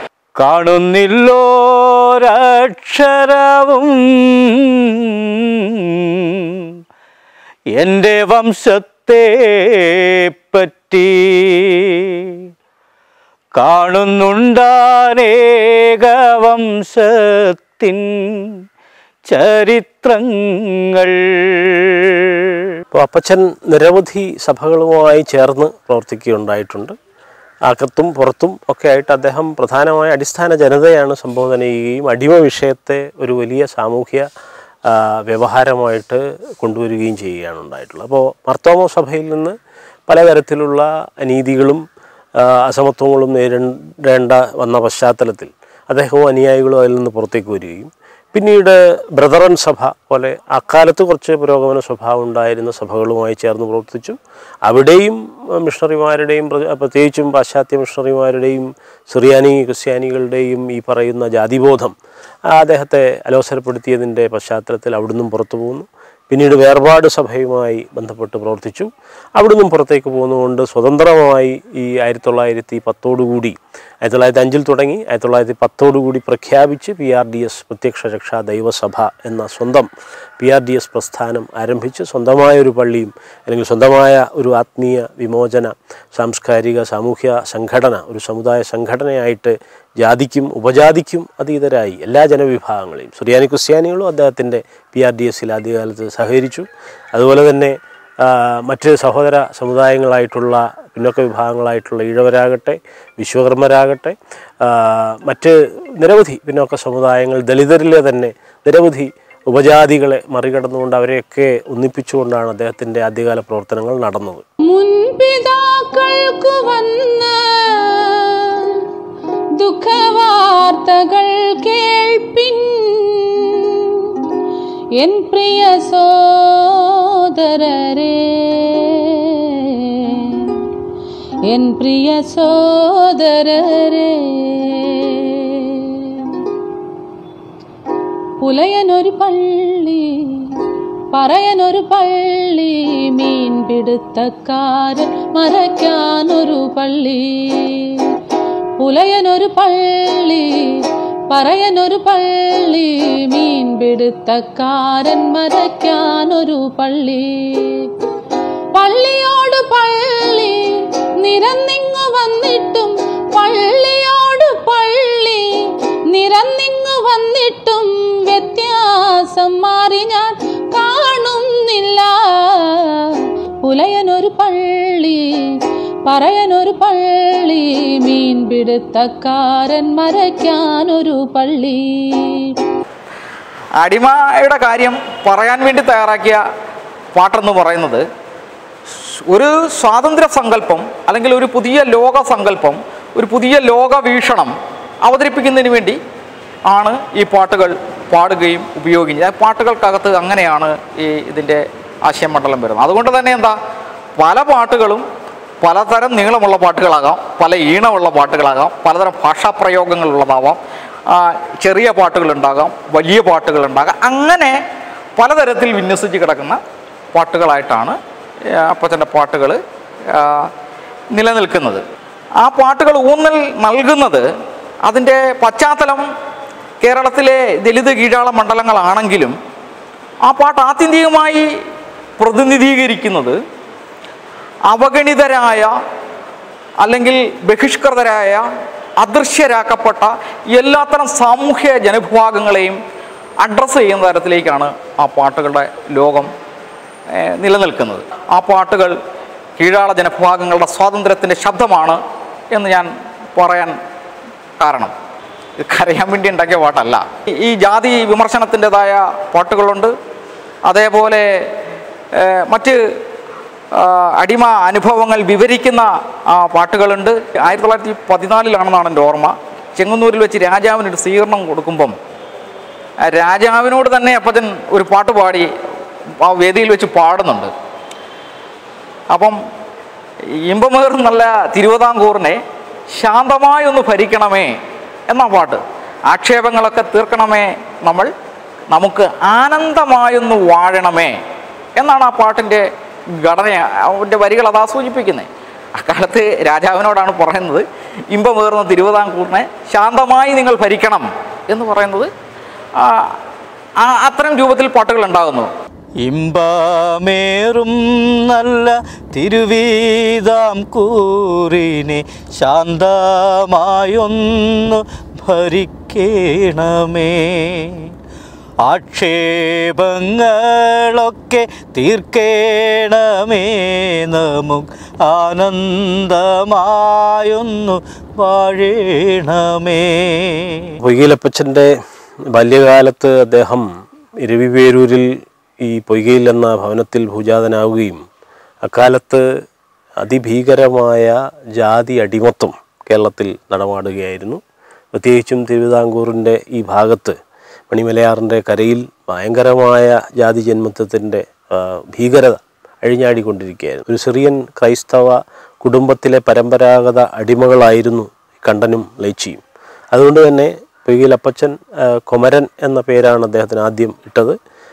കാണുന്നില്ലോരക്ഷരവും എൻ്റെ വംശത്തെ പറ്റി കാണുന്നുണ്ടാനേക വംശത്തിൻ ചരിത്രങ്ങൾ അപ്പോൾ അപ്പച്ചൻ നിരവധി സഭകളുമായി ചേർന്ന് പ്രവർത്തിക്കുകയുണ്ടായിട്ടുണ്ട് അകത്തും പുറത്തും ഒക്കെ ആയിട്ട് അദ്ദേഹം പ്രധാനമായ അടിസ്ഥാന ജനതയാണ് സംബോധന ചെയ്യുകയും അടിമ വിഷയത്തെ ഒരു വലിയ സാമൂഹ്യ ആ, വ്യവഹാരമായിട്ട് കൊണ്ടുവരികയും ചെയ്യുകയാണ് ഉണ്ടായിട്ടുള്ളത് അപ്പോൾ മർത്തോമോ സഭയിൽ നിന്ന് പലതരത്തിലുള്ള അനീതികളും ആ, അസമത്വങ്ങളും നേരിടേണ്ട വന്ന പശ്ചാത്തലത്തിൽ അദ്ദേഹവും അനുയായികളും അതിൽ നിന്ന് പുറത്തേക്ക് വരികയും പിന്നീട് ബ്രദറൻ സഭ പോലെ അക്കാലത്ത് കുറച്ച് പുരോഗമന സ്വഭാവം ഉണ്ടായിരുന്ന സഭകളുമായി ചേർന്ന് പ്രവർത്തിച്ചു അവിടെയും അഹ് മിഷണറിമാരുടെയും പ്ര- പ്രത്യേകിച്ചും പാശ്ചാത്യ മിഷണറിമാരുടെയും സിറിയാനി ക്രിസ്ത്യാനികളുടെയും ഈ പറയുന്ന ജാതിബോധം ആ, അദ്ദേഹത്തെ അലോസരപ്പെടുത്തിയതിൻ്റെ പശ്ചാത്തലത്തിൽ അവിടുന്നും പുറത്തു പോകുന്നു പിന്നീട് വേർപാട് സഭയുമായി ബന്ധപ്പെട്ട് പ്രവർത്തിച്ചു അവിടുന്നും പുറത്തേക്ക് പോകുന്നതുകൊണ്ട് സ്വതന്ത്രമായി ഈ ആയിരത്തി തൊള്ളായിരത്തി പത്തോടുകൂടി ആയിരത്തി തൊള്ളായിരത്തി അഞ്ചിൽ തുടങ്ങി ആയിരത്തി തൊള്ളായിരത്തി പത്തോടുകൂടി പ്രഖ്യാപിച്ച് പി ആർ ഡി എസ് പ്രത്യക്ഷ രക്ഷാ ദൈവസഭ എന്ന സ്വന്തം പി ആർ ഡി എസ് പ്രസ്ഥാനം ആരംഭിച്ച് സ്വന്തമായ ഒരു പള്ളിയും അല്ലെങ്കിൽ സ്വന്തമായ ഒരു ആത്മീയ വിമോചന സാംസ്കാരിക സാമൂഹ്യ സംഘടന ഒരു സമുദായ സംഘടനയായിട്ട് ജാതിക്കും ഉപജാതിക്കും അതീതരായി എല്ലാ ജനവിഭാഗങ്ങളെയും സുറിയാനി ക്രിസ്ത്യാനികളും അദ്ദേഹത്തിൻ്റെ പി ആർ ഡി എസിൽ ആദ്യകാലത്ത് സഹകരിച്ചു അതുപോലെ തന്നെ ആ, മറ്റ് സഹോദര സമുദായങ്ങളായിട്ടുള്ള പിന്നോക്ക വിഭാഗങ്ങളായിട്ടുള്ള ഈഴവരാകട്ടെ വിശ്വകർമ്മരാകട്ടെ ആ, മറ്റ് നിരവധി പിന്നോക്ക സമുദായങ്ങൾ ദളിതരിലെ തന്നെ നിരവധി ഉപജാതികളെ മറികടന്നുകൊണ്ട് അവരെയൊക്കെ ഒന്നിപ്പിച്ചുകൊണ്ടാണ് അദ്ദേഹത്തിൻ്റെ ആദ്യകാല പ്രവർത്തനങ്ങൾ നടന്നത് മുൻപിതാക്കൾക്കു വന്ന ദുഃഖവാർത്തകൾ കേൾപ്പിൻ എൻ പ്രിയ സോദരരെ എൻ പ്രിയ സോദരരെ പുലയനൊരു പള്ളി പറയാനൊരു പള്ളി മീൻ പിടുത്തക്കാരൻ മറയ്ക്കാനൊരു പള്ളി പുലയനൊരു പള്ളി പറയാനൊരു പള്ളി മീൻ പിടുത്തക്കാരൻ മറയ്ക്കാനൊരു പള്ളി പള്ളിയോട് പള്ളി നിരന്നിങ്ങു വന്നിട്ടും പള്ളിയോട് പള്ളി നിരന്നിങ്ങു വന്നിട്ടും വ്യത്യാസം മാറി ഞാൻ കാണുന്നില്ല പുലയനൊരു പള്ളി പറയാനൊരു പള്ളി മീൻ പിടുത്തക്കാരൻ മറയ്ക്കാനൊരു പള്ളി അടിമയുടെ കാര്യം പറയാൻ വേണ്ടി തയ്യാറാക്കിയ പാട്ടെന്ന് പറയുന്നത് ഒരു സ്വാതന്ത്ര്യ സങ്കല്പം അല്ലെങ്കിൽ ഒരു പുതിയ ലോക സങ്കല്പം ഒരു പുതിയ ലോക വീക്ഷണം അവതരിപ്പിക്കുന്നതിന് വേണ്ടി ആണ് ഈ പാട്ടുകൾ പാടുകയും ഉപയോഗിക്കുന്നത് ആ പാട്ടുകൾക്കകത്ത് അങ്ങനെയാണ് ഈ ഇതിൻ്റെ ആശയമണ്ഡലം വരുന്നത് അതുകൊണ്ട് തന്നെ എന്താ പല പാട്ടുകളും പലതരം നീളമുള്ള പാട്ടുകളാകാം പല ഈണമുള്ള പാട്ടുകളാകാം പലതരം ഭാഷാപ്രയോഗങ്ങളുള്ളതാവാം ആ, ചെറിയ പാട്ടുകളുണ്ടാകാം വലിയ പാട്ടുകളുണ്ടാകാം അങ്ങനെ പലതരത്തിൽ വിന്യസിച്ച് കിടക്കുന്ന പാട്ടുകളായിട്ടാണ് ആ, അപ്പച്ചൻ്റെ പാട്ടുകൾ ആ, നിലനിൽക്കുന്നത് ആ പാട്ടുകൾ ഊന്നൽ നൽകുന്നത് അതിൻ്റെ പശ്ചാത്തലം കേരളത്തിലെ ദലിത് കീഴാള മണ്ഡലങ്ങളാണെങ്കിലും ആ പാട്ട് ആത്യന്തികമായി പ്രതിനിധീകരിക്കുന്നത് അവഗണിതരായ അല്ലെങ്കിൽ ബഹിഷ്കൃതരായ അദൃശ്യരാക്കപ്പെട്ട എല്ലാത്തരം സാമൂഹ്യ ജനവിഭാഗങ്ങളെയും അഡ്രസ്സ് ചെയ്യുന്ന തരത്തിലേക്കാണ് ആ പാട്ടുകളുടെ ലോകം ഏഹ്, നിലനിൽക്കുന്നത് ആ പാട്ടുകൾ കീഴാള ജനവിഭാഗങ്ങളുടെ സ്വാതന്ത്ര്യത്തിൻ്റെ ശബ്ദമാണ് എന്ന് ഞാൻ പറയാൻ കാരണം ഇത് കരയാൻ വേണ്ടി ഉണ്ടാക്കിയ പാട്ടല്ല ഈ- ഈ ജാതി വിമർശനത്തിൻ്റെതായ പാട്ടുകളുണ്ട് അതേപോലെ ഏഹ്, മറ്റ് ആ, അടിമ അനുഭവങ്ങൾ വിവരിക്കുന്ന ആ, പാട്ടുകളുണ്ട് ആയിരത്തി തൊള്ളായിരത്തി പതിനാലിലാണെന്നാണ് എൻ്റെ ഓർമ്മ ചെങ്ങന്നൂരിൽ വെച്ച് രാജാവിന് ഒരു സ്വീകരണം കൊടുക്കുമ്പം ആ രാജാവിനോട് തന്നെ അപ്പച്ചൻ ഒരു പാട്ട് പാടി ആ വേദിയിൽ വെച്ച് പാടുന്നുണ്ട് അപ്പം ഇമ്പമേറുന്നല്ല തിരുവിതാംകൂറിനെ ശാന്തമായി ഒന്ന് ഭരിക്കണമേ എന്ന പാട്ട് ആക്ഷേപങ്ങളൊക്കെ തീർക്കണമേ നമ്മൾ നമുക്ക് ആനന്ദമായൊന്ന് വാഴണമേ എന്നാണ് ആ പാട്ടിൻ്റെ ഘടന അവൻ്റെ വരികൾ അതാ സൂചിപ്പിക്കുന്നത് അക്കാലത്ത് രാജാവിനോടാണ് പറയുന്നത് ഇമ്പമേറുന്ന തിരുവിതാംകൂറിനെ ശാന്തമായി നിങ്ങൾ ഭരിക്കണം എന്ന് പറയുന്നത് ആ, ആ അത്തരം രൂപത്തിൽ പാട്ടുകൾ ഉണ്ടാകുന്നു ഇമ്പമേറും നല്ല തിരുവീതാം കൂറിനെ ശാന്തമായൊന്നു ഭരിക്കണമേ ആക്ഷേപങ്ങളൊക്കെ തീർക്കേണമേ നമുക്ക് ആനന്ദമായൊന്നു വാഴേണമേ പൊയ്കയിലപ്പച്ചൻ്റെ ബാല്യകാലത്ത് അദ്ദേഹം രവിപേരൂരിൽ ഈ പൊയ്കയിൽ എന്ന ഭവനത്തിൽ ഭൂജാതനാവുകയും അക്കാലത്ത് അതിഭീകരമായ ജാതി അടിമത്വം കേരളത്തിൽ നടമാടുകയായിരുന്നു പ്രത്യേകിച്ചും തിരുവിതാംകൂറിൻ്റെ ഈ ഭാഗത്ത് മണിമലയാറിൻ്റെ കരയിൽ ഭയങ്കരമായ ജാതി ജന്മത്വത്തിൻ്റെ ഭീകരത അഴിഞ്ഞാടിക്കൊണ്ടിരിക്കുകയായിരുന്നു ഒരു സിറിയൻ ക്രൈസ്തവ കുടുംബത്തിലെ പരമ്പരാഗത അടിമകളായിരുന്നു കണ്ടനും ലേച്ചിയും അതുകൊണ്ട് തന്നെ പൊയ്കയിൽ അപ്പച്ചൻ ആ, കൊമരൻ എന്ന പേരാണ് അദ്ദേഹത്തിന് ആദ്യം ഇട്ടത്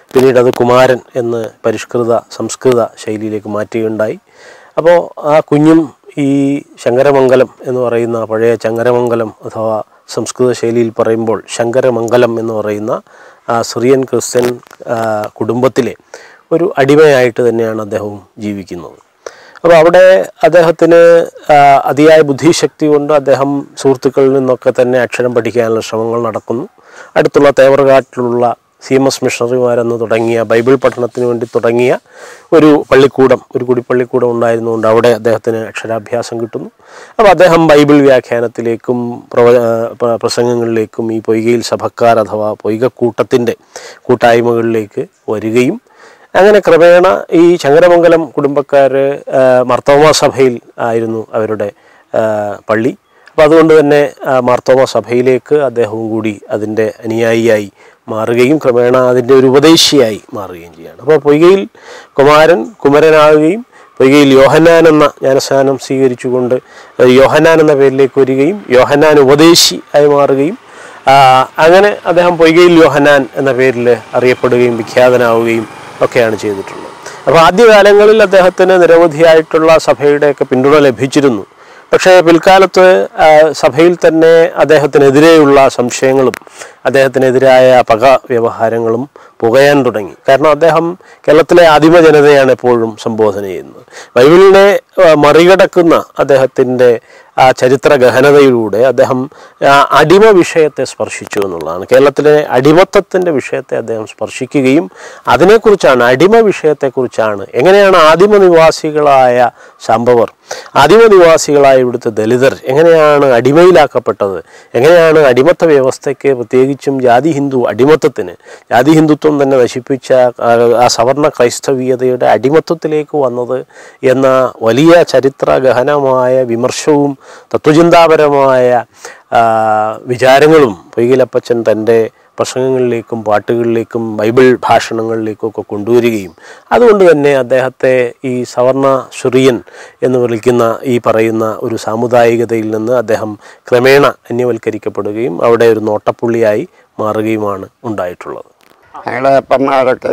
പിന്നീട് അത് കുമാരൻ എന്ന് പരിഷ്കൃത സംസ്കൃത ശൈലിയിലേക്ക് മാറ്റുകയുണ്ടായി അപ്പോൾ ആ കുഞ്ഞും ഈ ശങ്കരമംഗലം എന്ന് പറയുന്ന പഴയ ചങ്കരമംഗലം അഥവാ സംസ്കൃത ശൈലിയിൽ പറയുമ്പോൾ ശങ്കരമംഗലം എന്ന് പറയുന്ന ആ സിറിയൻ ക്രിസ്ത്യൻ ആ, കുടുംബത്തിലെ ഒരു അടിമയായിട്ട് തന്നെയാണ് അദ്ദേഹവും ജീവിക്കുന്നത് അപ്പോൾ അവിടെ അദ്ദേഹത്തിന് ആ, അതിയായ ബുദ്ധിശക്തി കൊണ്ട് അദ്ദേഹം സുഹൃത്തുക്കളിൽ നിന്നൊക്കെ തന്നെ അക്ഷരം പഠിക്കാനുള്ള ശ്രമങ്ങൾ നടക്കുന്നു അടുത്തുള്ള തേവറകാട്ടിലുള്ള സി എം എസ് മിഷണറിമാരെന്ന് തുടങ്ങിയ ബൈബിൾ പഠനത്തിന് വേണ്ടി തുടങ്ങിയ ഒരു പള്ളിക്കൂടം ഒരു കുടിപ്പള്ളിക്കൂടം ഉണ്ടായിരുന്നുകൊണ്ട് അവിടെ അദ്ദേഹത്തിന് അക്ഷരാഭ്യാസം കിട്ടുന്നു അപ്പോൾ അദ്ദേഹം ബൈബിൾ വ്യാഖ്യാനത്തിലേക്കും പ്രവ ആ, പ്ര- പ്രസംഗങ്ങളിലേക്കും ഈ പൊയ്കയിൽ സഭക്കാർ അഥവാ പൊയ്കക്കൂട്ടത്തിൻ്റെ കൂട്ടായ്മകളിലേക്ക് വരികയും അങ്ങനെ ക്രമേണ ഈ ചങ്ങരമംഗലം കുടുംബക്കാർ മർത്തോമ സഭയിൽ ആയിരുന്നു അവരുടെ ആ, പള്ളി അപ്പോൾ അതുകൊണ്ട് തന്നെ ആ, മാർത്തോമ സഭയിലേക്ക് അദ്ദേഹവും കൂടി അതിൻ്റെ അനുയായിയായി മാറുകയും ക്രമേണ അതിൻ്റെ ഒരു ഉപദേശിയായി മാറുകയും ചെയ്യുകയാണ് അപ്പോൾ പൊയ്കയിൽ കുമാരൻ കുമരനാവുകയും പൊയ്കയിൽ യോഹന്നാൻ എന്ന ജ്ഞാനസ്നാനം സ്വീകരിച്ചുകൊണ്ട് ഏഹ്, യോഹന്നാൻ എന്ന പേരിലേക്ക് വരികയും യോഹന്നാൻ ഉപദേശി ആയി മാറുകയും ആ, അങ്ങനെ അദ്ദേഹം പൊയ്കയിൽ യോഹന്നാൻ എന്ന പേരിൽ അറിയപ്പെടുകയും വിഖ്യാതനാവുകയും ഒക്കെയാണ് ചെയ്തിട്ടുള്ളത് അപ്പോൾ ആദ്യകാലങ്ങളിൽ അദ്ദേഹത്തിന് നിരവധിയായിട്ടുള്ള സഭയുടെയൊക്കെ പിന്തുണ ലഭിച്ചിരുന്നു പക്ഷേ പിൽക്കാലത്ത് ആ, സഭയിൽ തന്നെ അദ്ദേഹത്തിനെതിരെയുള്ള സംശയങ്ങളും അദ്ദേഹത്തിനെതിരായ പക വ്യവഹാരങ്ങളും പുകയാൻ തുടങ്ങി കാരണം അദ്ദേഹം കേരളത്തിലെ ആദിമ ജനതയാണ് എപ്പോഴും സംബോധന ചെയ്യുന്നത് ബൈബിളിനെ ആ, മറികടക്കുന്ന അദ്ദേഹത്തിൻ്റെ ആ ചരിത്ര ഗഹനതയിലൂടെ അദ്ദേഹം ആ, അടിമ വിഷയത്തെ സ്പർശിച്ചു എന്നുള്ളതാണ് കേരളത്തിലെ അടിമത്തത്തിൻ്റെ വിഷയത്തെ അദ്ദേഹം സ്പർശിക്കുകയും അതിനെക്കുറിച്ചാണ് അടിമ വിഷയത്തെക്കുറിച്ചാണ് എങ്ങനെയാണ് ആദിമ നിവാസികളായ സംഭവർ ആദിമ നിവാസികളായ ഇവിടുത്തെ ദലിതർ എങ്ങനെയാണ് അടിമയിലാക്കപ്പെട്ടത് എങ്ങനെയാണ് അടിമത്ത വ്യവസ്ഥയ്ക്ക് പ്രത്യേകിച്ചും ജാതി ഹിന്ദു അടിമത്തത്തിന് ജാതി ഹിന്ദുത്വം തന്നെ നശിപ്പിച്ച ആ, ആ സവർണ ക്രൈസ്തവീയതയുടെ അടിമത്വത്തിലേക്ക് വന്നത് എന്ന വലിയ ചരിത്ര ഗഹനമായ വിമർശവും തത്വചിന്താപരമായ ആ, വിചാരങ്ങളും പൊയ്കിലപ്പച്ചൻ തൻ്റെ പ്രസംഗങ്ങളിലേക്കും പാട്ടുകളിലേക്കും ബൈബിൾ ഭാഷണങ്ങളിലേക്കും ഒക്കെ കൊണ്ടുവരികയും അതുകൊണ്ട് തന്നെ അദ്ദേഹത്തെ ഈ സവർണ സുറിയൻ എന്ന് വിളിക്കുന്ന ഈ പറയുന്ന ഒരു സാമുദായികതയിൽ നിന്ന് അദ്ദേഹം ക്രമേണ അന്യവൽക്കരിക്കപ്പെടുകയും അവിടെ ഒരു നോട്ടപ്പുള്ളിയായി മാറുകയുമാണ് ഉണ്ടായിട്ടുള്ളത് ഞങ്ങളുടെ അപ്പന്മാരൊക്കെ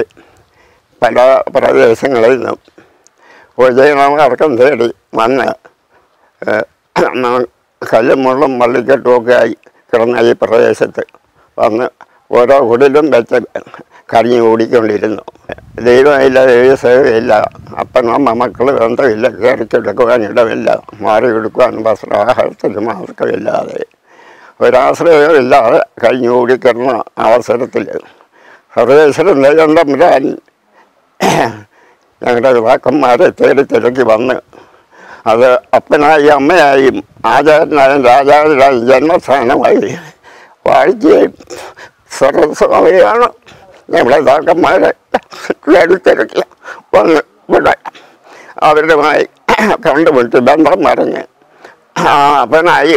പല പ്രദേശങ്ങളിൽ നിന്നും ഉദയനമാർക്കം തേടി വന്ന് ഏഹ്, ന- കല്ലും മുള്ളും വള്ളിക്കെട്ടും ഒക്കെ ആയി കിടന്ന ഈ പ്രദേശത്ത് വന്ന് ഓരോ കുടിലും വെച്ച് കരഞ്ഞു ഓടിക്കൊണ്ടിരുന്നു ദൈവമില്ല ദൈവസേവയില്ല അപ്പനമ്മ മക്കൾ ബന്ധമില്ല കയറിക്കെടുക്കുവാൻ ഇടമില്ല മാറി കൊടുക്കുവാൻ വസ്ത്രാഹാരത്തിന് മാർക്കമില്ലാതെ ഒരാശ്രയമില്ലാതെ കഴിഞ്ഞു ഓടിക്കിടന്ന അവസരത്തിൽ സർവേശ്വരൻ ദൈവം തമ്പുരാൻ ഞങ്ങളുടെ പിതാക്കന്മാരെ തേടി തിരക്കി വന്ന് അത് അപ്പനായി അമ്മയായും ആചാരനായും രാജാവിനായും ജന്മസ്ഥാനമായി വാഴ്ചയും സർവസ്വമാണ് ഞങ്ങളുടെ പിതാക്കന്മാരെ തേടി തിരക്കി വന്ന് ഇവിടെ അവരുമായി കണ്ടുമുട്ടി ബന്ധം പറഞ്ഞ് ആ അപ്പനായി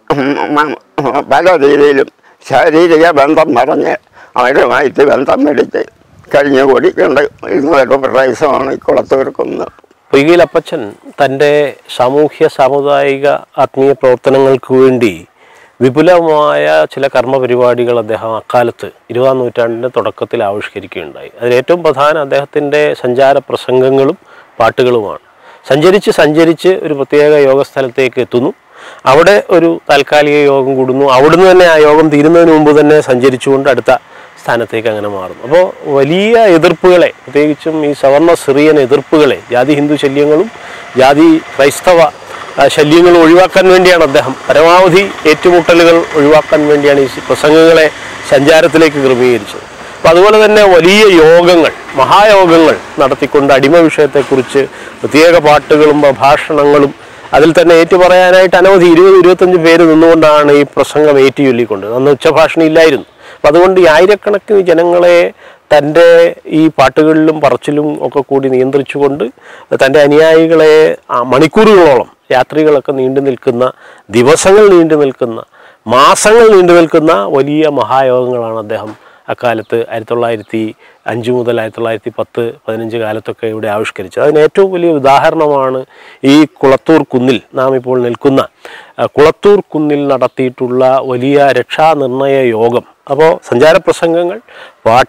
പല രീതിയിലും ശാരീരിക ബന്ധം പറഞ്ഞ് അവരുമായിട്ട് ബന്ധം മേടിച്ച് കഴിഞ്ഞു കൂടിക്കൊണ്ട് ഇന്നൊരു പ്രദേശമാണ് ഈ കുളത്തൂർക്കുന്നത് പൊയ്കയിൽ അപ്പച്ചൻ തൻ്റെ സാമൂഹ്യ സാമുദായിക ആത്മീയ പ്രവർത്തനങ്ങൾക്ക് വേണ്ടി വിപുലമായ ചില കർമ്മപരിപാടികൾ അദ്ദേഹം അക്കാലത്ത് ഇരുപതാം നൂറ്റാണ്ടിൻ്റെ തുടക്കത്തിൽ ആവിഷ്കരിക്കുകയുണ്ടായി അതിൽ ഏറ്റവും പ്രധാനം അദ്ദേഹത്തിൻ്റെ സഞ്ചാര പ്രസംഗങ്ങളും പാട്ടുകളുമാണ് സഞ്ചരിച്ച് സഞ്ചരിച്ച് ഒരു പ്രത്യേക യോഗസ്ഥലത്തേക്ക് എത്തുന്നു അവിടെ ഒരു താൽക്കാലിക യോഗം കൂടുന്നു അവിടുന്ന് തന്നെ ആ യോഗം തീരുന്നതിന് മുമ്പ് തന്നെ സഞ്ചരിച്ചുകൊണ്ട് അടുത്ത സ്ഥാനത്തേക്ക് അങ്ങനെ മാറുന്നു അപ്പോൾ വലിയ എതിർപ്പുകളെ പ്രത്യേകിച്ചും ഈ സവർണ സിറിയൻ എതിർപ്പുകളെ ജാതി ഹിന്ദു ശല്യങ്ങളും ജാതി ക്രൈസ്തവ ആ, ശല്യങ്ങളും ഒഴിവാക്കാൻ വേണ്ടിയാണ് അദ്ദേഹം പരമാവധി ഏറ്റുമുട്ടലുകൾ ഒഴിവാക്കാൻ വേണ്ടിയാണ് ഈ പ്രസംഗങ്ങളെ സഞ്ചാരത്തിലേക്ക് ക്രമീകരിച്ചത് അപ്പോൾ അതുപോലെ തന്നെ വലിയ യോഗങ്ങൾ മഹായോഗങ്ങൾ നടത്തിക്കൊണ്ട് അടിമ വിഷയത്തെക്കുറിച്ച് പ്രത്യേക പാട്ടുകളും ഭാഷണങ്ങളും അതിൽ തന്നെ ഏറ്റുപറയാനായിട്ട് അനവധി ഇരുപത് ഇരുപത്തഞ്ച് പേര് നിന്നുകൊണ്ടാണ് ഈ പ്രസംഗം ഏറ്റു ചൊല്ലിക്കൊണ്ട് അന്ന് ഉച്ചഭാഷണം ഇല്ലായിരുന്നു അപ്പം അതുകൊണ്ട് ഈ ആയിരക്കണക്കിന് ജനങ്ങളെ തൻ്റെ ഈ പാട്ടുകളിലും പറച്ചിലും ഒക്കെ കൂടി നിയന്ത്രിച്ചുകൊണ്ട് തൻ്റെ അനുയായികളെ ആ മണിക്കൂറുകളോളം രാത്രികളൊക്കെ നീണ്ടു നിൽക്കുന്ന ദിവസങ്ങൾ നീണ്ടു നിൽക്കുന്ന മാസങ്ങൾ നീണ്ടു നിൽക്കുന്ന വലിയ മഹായോഗങ്ങളാണ് അദ്ദേഹം അക്കാലത്ത് ആയിരത്തി തൊള്ളായിരത്തി അഞ്ച് മുതൽ ആയിരത്തി തൊള്ളായിരത്തി പത്ത് പതിനഞ്ച് കാലത്തൊക്കെ ഇവിടെ ആവിഷ്കരിച്ചത് അതിന് ഏറ്റവും വലിയ ഉദാഹരണമാണ് ഈ കുളത്തൂർ കുന്നിൽ നാം ഇപ്പോൾ നിൽക്കുന്ന ആ, കുളത്തൂർ കുന്നിൽ നടത്തിയിട്ടുള്ള വലിയ രക്ഷാനിർണയ യോഗം അപ്പോൾ സഞ്ചാര പ്രസംഗങ്ങൾ പാട്ടുകൾ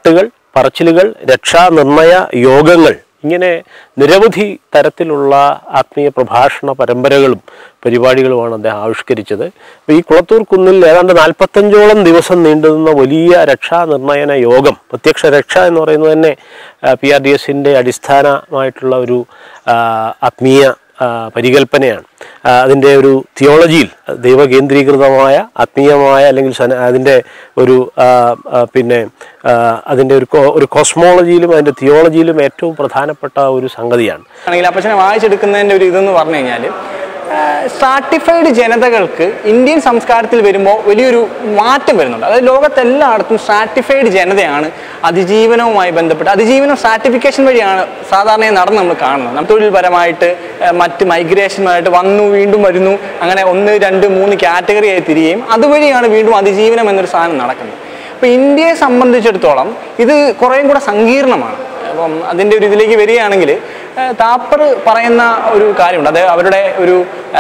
പറച്ചിലുകൾ രക്ഷാനിർണയ യോഗങ്ങൾ ഇങ്ങനെ നിരവധി തരത്തിലുള്ള ആത്മീയ പ്രഭാഷണ പരമ്പരകളും പരിപാടികളുമാണ് അദ്ദേഹം ആവിഷ്കരിച്ചത് അപ്പോൾ ഈ കുളത്തൂർ കുന്നിൽ ഏതാണ്ട് നാൽപ്പത്തഞ്ചോളം ദിവസം നീണ്ടുനിന്ന വലിയ രക്ഷാനിർണയന യോഗം പ്രത്യക്ഷ രക്ഷ എന്ന് പറയുന്നത് തന്നെ പി ആർ ഡി എസിൻ്റെ അടിസ്ഥാനമായിട്ടുള്ള ഒരു ആ, ആത്മീയ ആ, പരികൽപ്പനയാണ് ആ, അതിൻ്റെ ഒരു തിയോളജിയിൽ ദൈവകേന്ദ്രീകൃതമായ ആത്മീയമായ അല്ലെങ്കിൽ സന- അതിൻ്റെ ഒരു ആ, ആ, പിന്നെ ആ, അതിൻ്റെ ഒരു കോ- ഒരു കോസ്മോളജിയിലും അതിൻ്റെ തിയോളജിയിലും ഏറ്റവും പ്രധാനപ്പെട്ട ഒരു സംഗതിയാണ് ആണെങ്കിൽ അപ്പച്ചനെ വായിച്ചെടുക്കുന്നതിൻ്റെ ഒരു ഇതെന്ന് പറഞ്ഞു കഴിഞ്ഞാൽ സ്ട്രാറ്റിഫൈഡ് ജനതകൾക്ക് ഇന്ത്യൻ സംസ്കാരത്തിൽ വരുമ്പോൾ വലിയൊരു മാറ്റം വരുന്നുണ്ട് അതായത് ലോകത്തെല്ലായിടത്തും സ്ട്രാറ്റിഫൈഡ് ജനതയാണ് അതിജീവനവുമായി ബന്ധപ്പെട്ട് അതിജീവനം സ്ട്രാറ്റിഫിക്കേഷൻ വഴിയാണ് സാധാരണയായി നടന്ന് നമ്മൾ കാണുന്നത് നമ്മൾ തൊഴിൽപരമായിട്ട് ഏഹ്, മറ്റ് മൈഗ്രേഷനുമായിട്ട് വന്നു വീണ്ടും വരുന്നു അങ്ങനെ ഒന്ന് രണ്ട് മൂന്ന് കാറ്റഗറി ആയി തിരികെയും അതുവഴിയാണ് വീണ്ടും അതിജീവനം എന്നൊരു സാധനം നടക്കുന്നത് അപ്പോൾ ഇന്ത്യയെ സംബന്ധിച്ചിടത്തോളം ഇത് കുറേയും കൂടെ സങ്കീർണമാണ് അപ്പം അതിൻ്റെ ഒരു ഇതിലേക്ക് വരികയാണെങ്കിൽ ഏഹ്, താപ്പർ പറയുന്ന ഒരു കാര്യമുണ്ട് അത് അവരുടെ ഒരു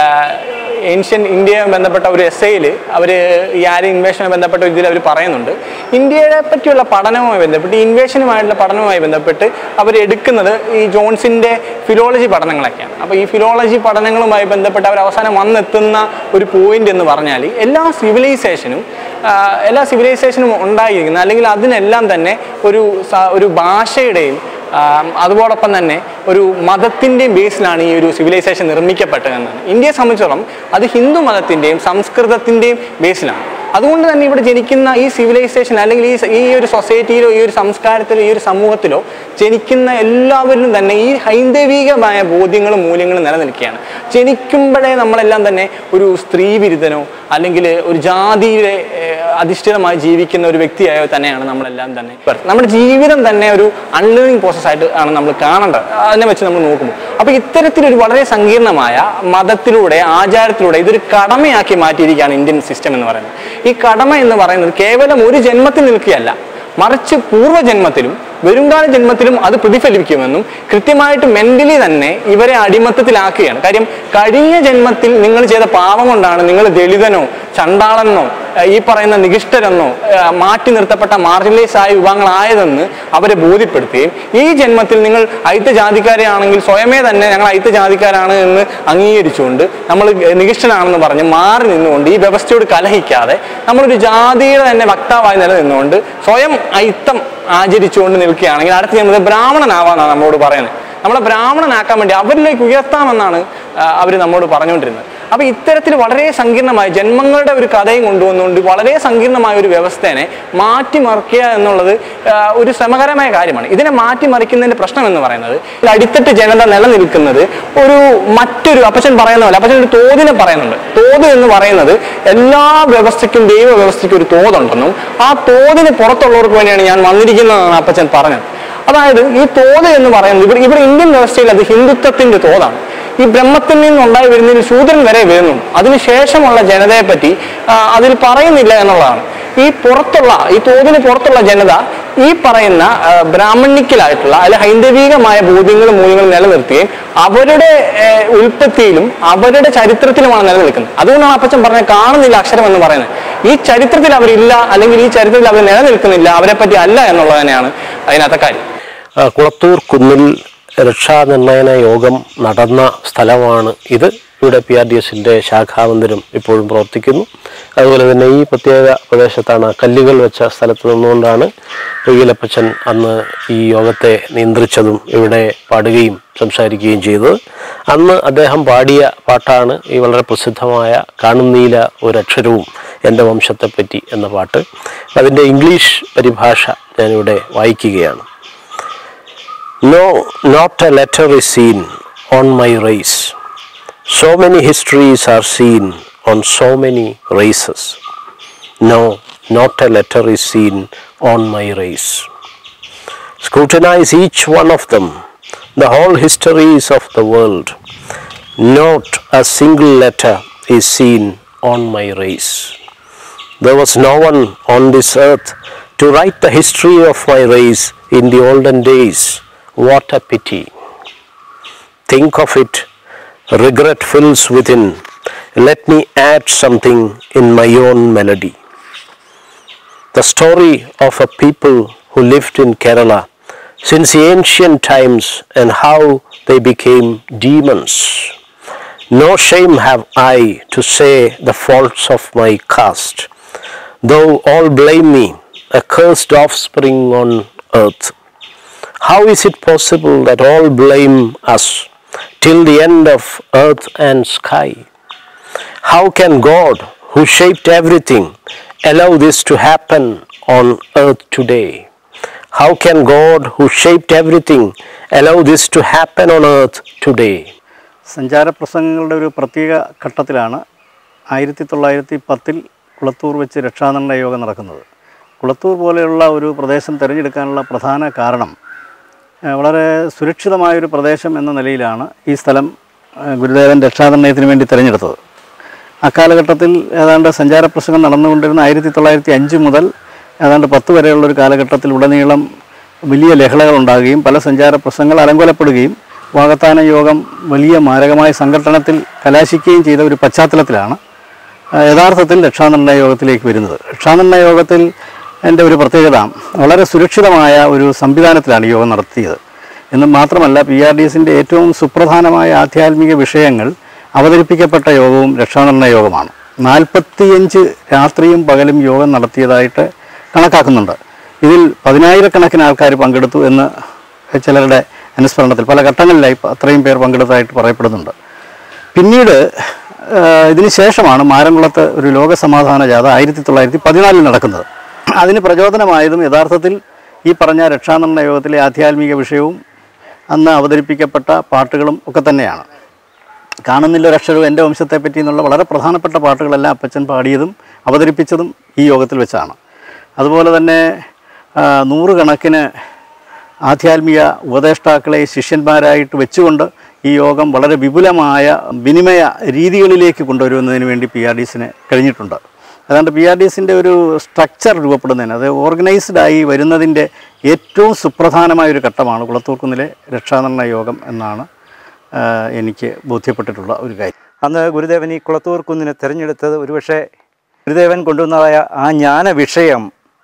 ഏൻഷ്യൻ ഇന്ത്യയുമായി ബന്ധപ്പെട്ട ഒരു എസ് ഐയിൽ അവർ ഈ ആര്യ ഇൻവേഷനുമായി ബന്ധപ്പെട്ട ഒരു ഇതിൽ അവർ പറയുന്നുണ്ട് ഇന്ത്യയെ പറ്റിയുള്ള പഠനവുമായി ബന്ധപ്പെട്ട് ഈ ഇൻവേഷനുമായിട്ടുള്ള പഠനവുമായി ബന്ധപ്പെട്ട് അവർ എടുക്കുന്നത് ഈ ജോൺസിൻ്റെ ഫിലോളജി പഠനങ്ങളൊക്കെയാണ് അപ്പോൾ ഈ ഫിലോളജി പഠനങ്ങളുമായി ബന്ധപ്പെട്ട് അവർ അവസാനം വന്നെത്തുന്ന ഒരു പോയിന്റ് എന്ന് പറഞ്ഞാൽ എല്ലാ സിവിലൈസേഷനും എല്ലാ സിവിലൈസേഷനും ഉണ്ടായിരിക്കുന്ന അല്ലെങ്കിൽ അതിനെല്ലാം തന്നെ ഒരു സ- ഒരു ഭാഷയുടെയും ആം, അതോടൊപ്പം തന്നെ ഒരു മതത്തിൻ്റെയും ബേസിലാണ് ഈ ഒരു സിവിലൈസേഷൻ നിർമ്മിക്കപ്പെട്ടതെന്നാണ് ഇന്ത്യയെ സംബന്ധിച്ചിടത്തോളം അത് ഹിന്ദു മതത്തിൻ്റെയും സംസ്കൃതത്തിൻ്റെയും ബേസിലാണ് അതുകൊണ്ട് തന്നെ ഇവിടെ ജനിക്കുന്ന ഈ സിവിലൈസേഷൻ അല്ലെങ്കിൽ ഈ സ- ഈ ഒരു സൊസൈറ്റിയിലോ ഈ ഒരു സംസ്കാരത്തിലോ ഈ ഒരു സമൂഹത്തിലോ ജനിക്കുന്ന എല്ലാവരിലും തന്നെ ഈ ഹൈന്ദവികമായ ബോധ്യങ്ങളും മൂല്യങ്ങളും നിലനിൽക്കുകയാണ് ജനിക്കുമ്പോഴേ നമ്മളെല്ലാം തന്നെ ഒരു സ്ത്രീ വിരുദ്ധനോ അല്ലെങ്കിൽ ഒരു ജാതിയിലെ ഏഹ്, അധിഷ്ഠിതമായി ജീവിക്കുന്ന ഒരു വ്യക്തിയായോ തന്നെയാണ് നമ്മളെല്ലാം തന്നെ നമ്മുടെ ജീവിതം തന്നെ ഒരു അൺലേണിംഗ് പ്രോസസ് ആയിട്ട് ആണ് നമ്മൾ കാണേണ്ടത് അതിനെ വെച്ച് നമ്മൾ നോക്കുമ്പോൾ അപ്പോൾ ഇത്തരത്തിലൊരു വളരെ സങ്കീർണമായ മതത്തിലൂടെ ആചാരത്തിലൂടെ ഇതൊരു കടമയാക്കി മാറ്റിയിരിക്കുകയാണ് ഇന്ത്യൻ സിസ്റ്റം എന്ന് പറയുന്നത് ഈ കടമ എന്ന് പറയുന്നത് കേവലം ഒരു ജന്മത്തിൽ നിൽക്കുകയല്ല മറിച്ച് പൂർവ്വജന്മത്തിലും വരുംകാല ജന്മത്തിലും അത് പ്രതിഫലിക്കുമെന്നും കൃത്യമായിട്ട് മെന്റലി തന്നെ ഇവരെ അടിമത്തത്തിലാക്കുകയാണ് കാര്യം കഴിഞ്ഞ ജന്മത്തിൽ നിങ്ങൾ ചെയ്ത പാപം കൊണ്ടാണ് നിങ്ങൾ ദളിതനോ ചണ്ടാളനോ ഏഹ് ഈ പറയുന്ന നികിഷ്ടരെന്നോ ഏഹ് മാറ്റി നിർത്തപ്പെട്ട മാർജിനലൈസ് ആയ വിഭാഗങ്ങളായതെന്ന് അവരെ ബോധ്യപ്പെടുത്തുകയും ഈ ജന്മത്തിൽ നിങ്ങൾ അയിത്ത ജാതിക്കാരെയാണെങ്കിൽ സ്വയമേ തന്നെ ഞങ്ങൾ അയിത്ത ജാതിക്കാരാണ് എന്ന് അംഗീകരിച്ചുകൊണ്ട് നമ്മൾ നികിഷ്ടനാണെന്ന് പറഞ്ഞ് മാറി നിന്നുകൊണ്ട് ഈ വ്യവസ്ഥയോട് കലഹിക്കാതെ നമ്മളൊരു ജാതിയുടെ തന്നെ വക്താവായി നിലനിന്നുകൊണ്ട് സ്വയം അയിത്തം ആചരിച്ചുകൊണ്ട് നിൽക്കുകയാണെങ്കിൽ അടുത്ത ജന്മത്തിൽ ബ്രാഹ്മണനാവാന്നാണ് നമ്മളോട് പറയുന്നത് നമ്മളെ ബ്രാഹ്മണനാക്കാൻ വേണ്ടി അവരിലേക്ക് ഉയർത്താമെന്നാണ് അവർ നമ്മോട് പറഞ്ഞുകൊണ്ടിരുന്നത് അപ്പോൾ ഇത്തരത്തിൽ വളരെ സങ്കീർണമായ ജന്മങ്ങളുടെ ഒരു കഥയും കൊണ്ടുവന്നുകൊണ്ട് വളരെ സങ്കീർണമായ ഒരു വ്യവസ്ഥേനെ മാറ്റിമറിക്കുക എന്നുള്ളത് ആ, ഒരു ശ്രമകരമായ കാര്യമാണ് ഇതിനെ മാറ്റിമറിക്കുന്നതിന്റെ പ്രശ്നം എന്ന് പറയുന്നത് ഇതിൽ അടിത്തട്ട് ജനത നിലനിൽക്കുന്നത് ഒരു മറ്റൊരു അപ്പച്ചൻ പറയുന്ന പോലെ അപ്പച്ചൻ ഒരു തോതിനെ പറയുന്നുണ്ട് തോത് എന്ന് പറയുന്നത് എല്ലാ വ്യവസ്ഥയ്ക്കും ദൈവ വ്യവസ്ഥയ്ക്കും ഒരു തോതുണ്ടെന്നും ആ തോതിന് പുറത്തുള്ളവർക്ക് വേണ്ടിയാണ് ഞാൻ വന്നിരിക്കുന്നതെന്നാണ് അപ്പച്ചൻ പറഞ്ഞത് അതായത് ഈ തോത് എന്ന് പറയുന്നത് ഇവിടെ ഇവിടെ ഇന്ത്യൻ വ്യവസ്ഥയിൽ അത് ഹിന്ദുത്വത്തിന്റെ തോതാണ് ഈ ബ്രഹ്മത്തിൽ നിന്നുണ്ടായി വരുന്നതിൽ ശൂദ്രൻ വരെ വരുന്നുണ്ട് അതിനുശേഷമുള്ള ജനതയെ പറ്റി ആ, അതിൽ പറയുന്നില്ല എന്നുള്ളതാണ് ഈ പുറത്തുള്ള ഈ തോതിന് പുറത്തുള്ള ജനത ഈ പറയുന്ന ആ, ബ്രാഹ്മണിക്കലായിട്ടുള്ള അല്ലെ ഹൈന്ദവികമായ ബോധ്യങ്ങളും മൂല്യങ്ങളും നിലനിർത്തുകയും അവരുടെ ഏ, ഉൽപ്പത്തിയിലും അവരുടെ ചരിത്രത്തിലുമാണ് നിലനിൽക്കുന്നത് അതുകൊണ്ടാണ് അപ്പച്ചൻ പറഞ്ഞത് കാണുന്നില്ല അക്ഷരം എന്ന് പറയുന്നത് ഈ ചരിത്രത്തിൽ അവരില്ല അല്ലെങ്കിൽ ഈ ചരിത്രത്തിൽ അവർ നിലനിൽക്കുന്നില്ല അവരെ പറ്റി അല്ല എന്നുള്ളത് തന്നെയാണ് അതിനകത്തെ കാര്യം ആ, കുളത്തൂർ കുന്നിൽ രക്ഷാനിർണയന യോഗം നടന്ന സ്ഥലമാണ് ഇത് ഇവിടെ പി ആർ ഡി എസിൻ്റെ ശാഖാമന്ദിരം ഇപ്പോഴും പ്രവർത്തിക്കുന്നു അതുപോലെ തന്നെ ഈ പ്രത്യേക പ്രദേശത്താണ് കല്ലുകൾ വെച്ച സ്ഥലത്ത് നിന്നുകൊണ്ടാണ് പൊയ്യലപ്പച്ചൻ അന്ന് ഈ യോഗത്തെ നിയന്ത്രിച്ചതും ഇവിടെ പാടുകയും സംസാരിക്കുകയും ചെയ്തത് അന്ന് അദ്ദേഹം പാടിയ പാട്ടാണ് ഈ വളരെ പ്രസിദ്ധമായ കാണുന്നീല ഒരക്ഷരവും എൻ്റെ വംശത്തെപ്പറ്റി എന്ന പാട്ട് അതിൻ്റെ ഇംഗ്ലീഷ് പരിഭാഷ ഞാനിവിടെ വായിക്കുകയാണ് No, not a letter is seen on my race. So many histories are seen on so many races. No, not a letter is seen on my race. Scrutinize each one of them, the whole histories of the world. Not a single letter is seen on my race. There was no one on this earth to write the history of my race in the olden days. What a pity. Think of it, regret fills within. Let me add something in my own melody. The story of a people who lived in Kerala since the ancient times and how they became demons. No shame have I to say the faults of my caste, though all blame me, a cursed offspring on earth. How is it possible that all blame us till the end of earth and sky? How can God, who shaped everything, allow this to happen on earth today? How can God, who shaped everything, allow this to happen on earth today? സഞ്ചാരപ്രസംഗങ്ങളുടെ ഒരു പ്രത്യേക ഘട്ടത്തിലാണ് ആയിരത്തി തൊള്ളായിരത്തി പത്തിൽ കുളത്തൂർ വെച്ച് രക്ഷാനിർണയ യോഗം നടക്കുന്നത് കുളത്തൂർ പോലെയുള്ള ഒരു പ്രദേശം തിരഞ്ഞെടുക്കാനുള്ള പ്രധാന കാരണം ഏഹ്, വളരെ സുരക്ഷിതമായൊരു പ്രദേശം എന്ന നിലയിലാണ് ഈ സ്ഥലം ഏഹ്, ഗുരുദേവൻ രക്ഷാനിർണയത്തിന് വേണ്ടി തിരഞ്ഞെടുത്തത് അക്കാലഘട്ടത്തിൽ ഏതാണ്ട് സഞ്ചാരപ്രസംഗം നടന്നുകൊണ്ടിരുന്ന ആയിരത്തി തൊള്ളായിരത്തി അഞ്ച് മുതൽ ഏതാണ്ട് പത്ത് വരെയുള്ള ഒരു കാലഘട്ടത്തിൽ ഉടനീളം വലിയ ലഹളകൾ ഉണ്ടാകുകയും പല സഞ്ചാര പ്രസംഗങ്ങൾ അലങ്കോലപ്പെടുകയും വാകത്താന യോഗം വലിയ മാരകമായ സംഘട്ടനത്തിൽ കലാശിക്കുകയും ചെയ്ത ഒരു പശ്ചാത്തലത്തിലാണ് ആ, യഥാർത്ഥത്തിൽ രക്ഷാനിർണയ യോഗത്തിലേക്ക് വരുന്നത് രക്ഷാനിർണയ യോഗത്തിൽ എൻ്റെ ഒരു പ്രത്യേകത വളരെ സുരക്ഷിതമായ ഒരു സംവിധാനത്തിലാണ് ഈ യോഗം നടത്തിയത് എന്ന് മാത്രമല്ല പി ആർ ഡി എസിൻ്റെ ഏറ്റവും സുപ്രധാനമായ ആധ്യാത്മിക വിഷയങ്ങൾ അവതരിപ്പിക്കപ്പെട്ട യോഗവും രക്ഷാനിർണയ യോഗമാണ് നാൽപ്പത്തിയഞ്ച് രാത്രിയും പകലും യോഗം നടത്തിയതായിട്ട് കണക്കാക്കുന്നുണ്ട് ഇതിൽ പതിനായിരക്കണക്കിന് ആൾക്കാർ പങ്കെടുത്തു എന്ന് ചിലരുടെ അനുസ്മരണത്തിൽ പല ഘട്ടങ്ങളിലായി അത്രയും പേർ പങ്കെടുത്തതായിട്ട് പറയപ്പെടുന്നുണ്ട് പിന്നീട് ആ, ഇതിന് ശേഷമാണ് മാരംകുളത്ത് ഒരു ലോക സമാധാന ജാഥ ആയിരത്തി തൊള്ളായിരത്തി പതിനാലിൽ നടക്കുന്നത് അതിന് പ്രചോദനമായതും യഥാർത്ഥത്തിൽ ഈ പറഞ്ഞ രക്ഷാനിർണയ യോഗത്തിലെ ആധ്യാത്മിക വിഷയവും അന്ന് അവതരിപ്പിക്കപ്പെട്ട പാട്ടുകളും ഒക്കെ തന്നെയാണ് കാണുന്നില്ല ഒരക്ഷരവും എൻ്റെ വംശത്തെ പറ്റി എന്നുള്ള വളരെ പ്രധാനപ്പെട്ട പാട്ടുകളെല്ലാം അപ്പച്ചൻ പാടിയതും അവതരിപ്പിച്ചതും ഈ യോഗത്തിൽ വെച്ചാണ് അതുപോലെ തന്നെ ആ, നൂറുകണക്കിന് ആധ്യാത്മിക ഉപദേഷ്ടാക്കളെ ശിഷ്യന്മാരായിട്ട് വെച്ചുകൊണ്ട് ഈ യോഗം വളരെ വിപുലമായ വിനിമയ രീതികളിലേക്ക് കൊണ്ടുവരുന്നതിന് വേണ്ടി പി ആർ ഡി എസിന് കഴിഞ്ഞിട്ടുണ്ട് അതുകൊണ്ട് പി ആർ ഡി എസിൻ്റെ ഒരു സ്ട്രക്ചർ രൂപപ്പെടുന്നതിന് അത് ഓർഗനൈസ്ഡ് ആയി വരുന്നതിൻ്റെ ഏറ്റവും സുപ്രധാനമായ ഒരു ഘട്ടമാണ് കുളത്തൂർക്കുന്നിലെ രക്ഷാനിർണയ യോഗം എന്നാണ് ആ, എനിക്ക് ബോധ്യപ്പെട്ടിട്ടുള്ള ഒരു കാര്യം അന്ന് ഗുരുദേവൻ ഈ കുളത്തൂർ കുന്നിനെ തിരഞ്ഞെടുത്തത് ഒരുപക്ഷെ ഗുരുദേവൻ കൊണ്ടുവന്നതായ ആ ജ്ഞാന വിഷയം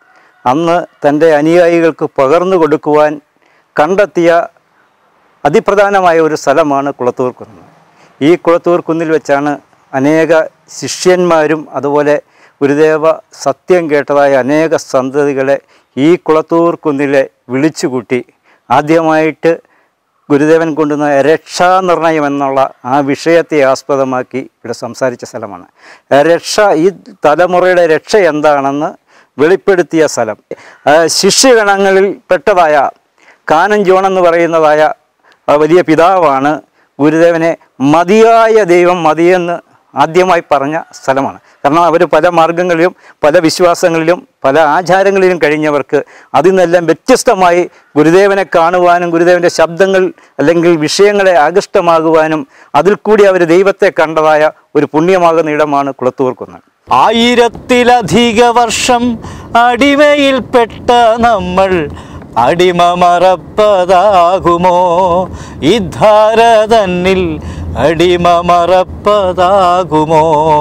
അന്ന് തൻ്റെ അനുയായികൾക്ക് പകർന്നു കൊടുക്കുവാൻ കണ്ടെത്തിയ അതിപ്രധാനമായ ഒരു സ്ഥലമാണ് കുളത്തൂർ കുന്ന് ഈ കുളത്തൂർ കുന്നിൽ വെച്ചാണ് അനേക ശിഷ്യന്മാരും അതുപോലെ ഗുരുദേവ സത്യം കേട്ടതായ അനേക സന്തതികളെ ഈ കുളത്തൂർ കുന്നിലെ വിളിച്ചുകൂട്ടി ആദ്യമായിട്ട് ഗുരുദേവൻ കൊണ്ടുവന്ന രക്ഷാനിർണയം എന്നുള്ള ആ വിഷയത്തെ ആസ്പദമാക്കി ഇവിടെ സംസാരിച്ച സ്ഥലമാണ് രക്ഷ ഈ തലമുറയുടെ രക്ഷ എന്താണെന്ന് വെളിപ്പെടുത്തിയ സ്ഥലം ആ, ശിഷ്യഗണങ്ങളിൽ പെട്ടതായ കാനൻ ജോൺ എന്ന് പറയുന്നതായ ആ വലിയ പിതാവാണ് ഗുരുദേവനെ മതിയായ ദൈവം മതിയെന്ന് ആദ്യമായി പറഞ്ഞ സ്ഥലമാണ് കാരണം അവർ പല മാർഗങ്ങളിലും പല വിശ്വാസങ്ങളിലും പല ആചാരങ്ങളിലും കഴിഞ്ഞവർക്ക് അതിൽ നിന്നെല്ലാം വ്യത്യസ്തമായി ഗുരുദേവനെ കാണുവാനും ഗുരുദേവൻ്റെ ശബ്ദങ്ങൾ അല്ലെങ്കിൽ വിഷയങ്ങളെ ആകൃഷ്ടമാകുവാനും അതിൽ കൂടി അവർ ദൈവത്തെ കണ്ടതായ ഒരു പുണ്യമാകുന്ന ഇടമാണ് കുളത്തൂർക്കുന്ന് ആയിരത്തിലധിക വർഷം അടിമയിൽപ്പെട്ട നമ്മൾ അടിമ മറപ്പതാകുമോ ഈ ധാര തന്നിൽ അടിമ മറപ്പതാകുമോ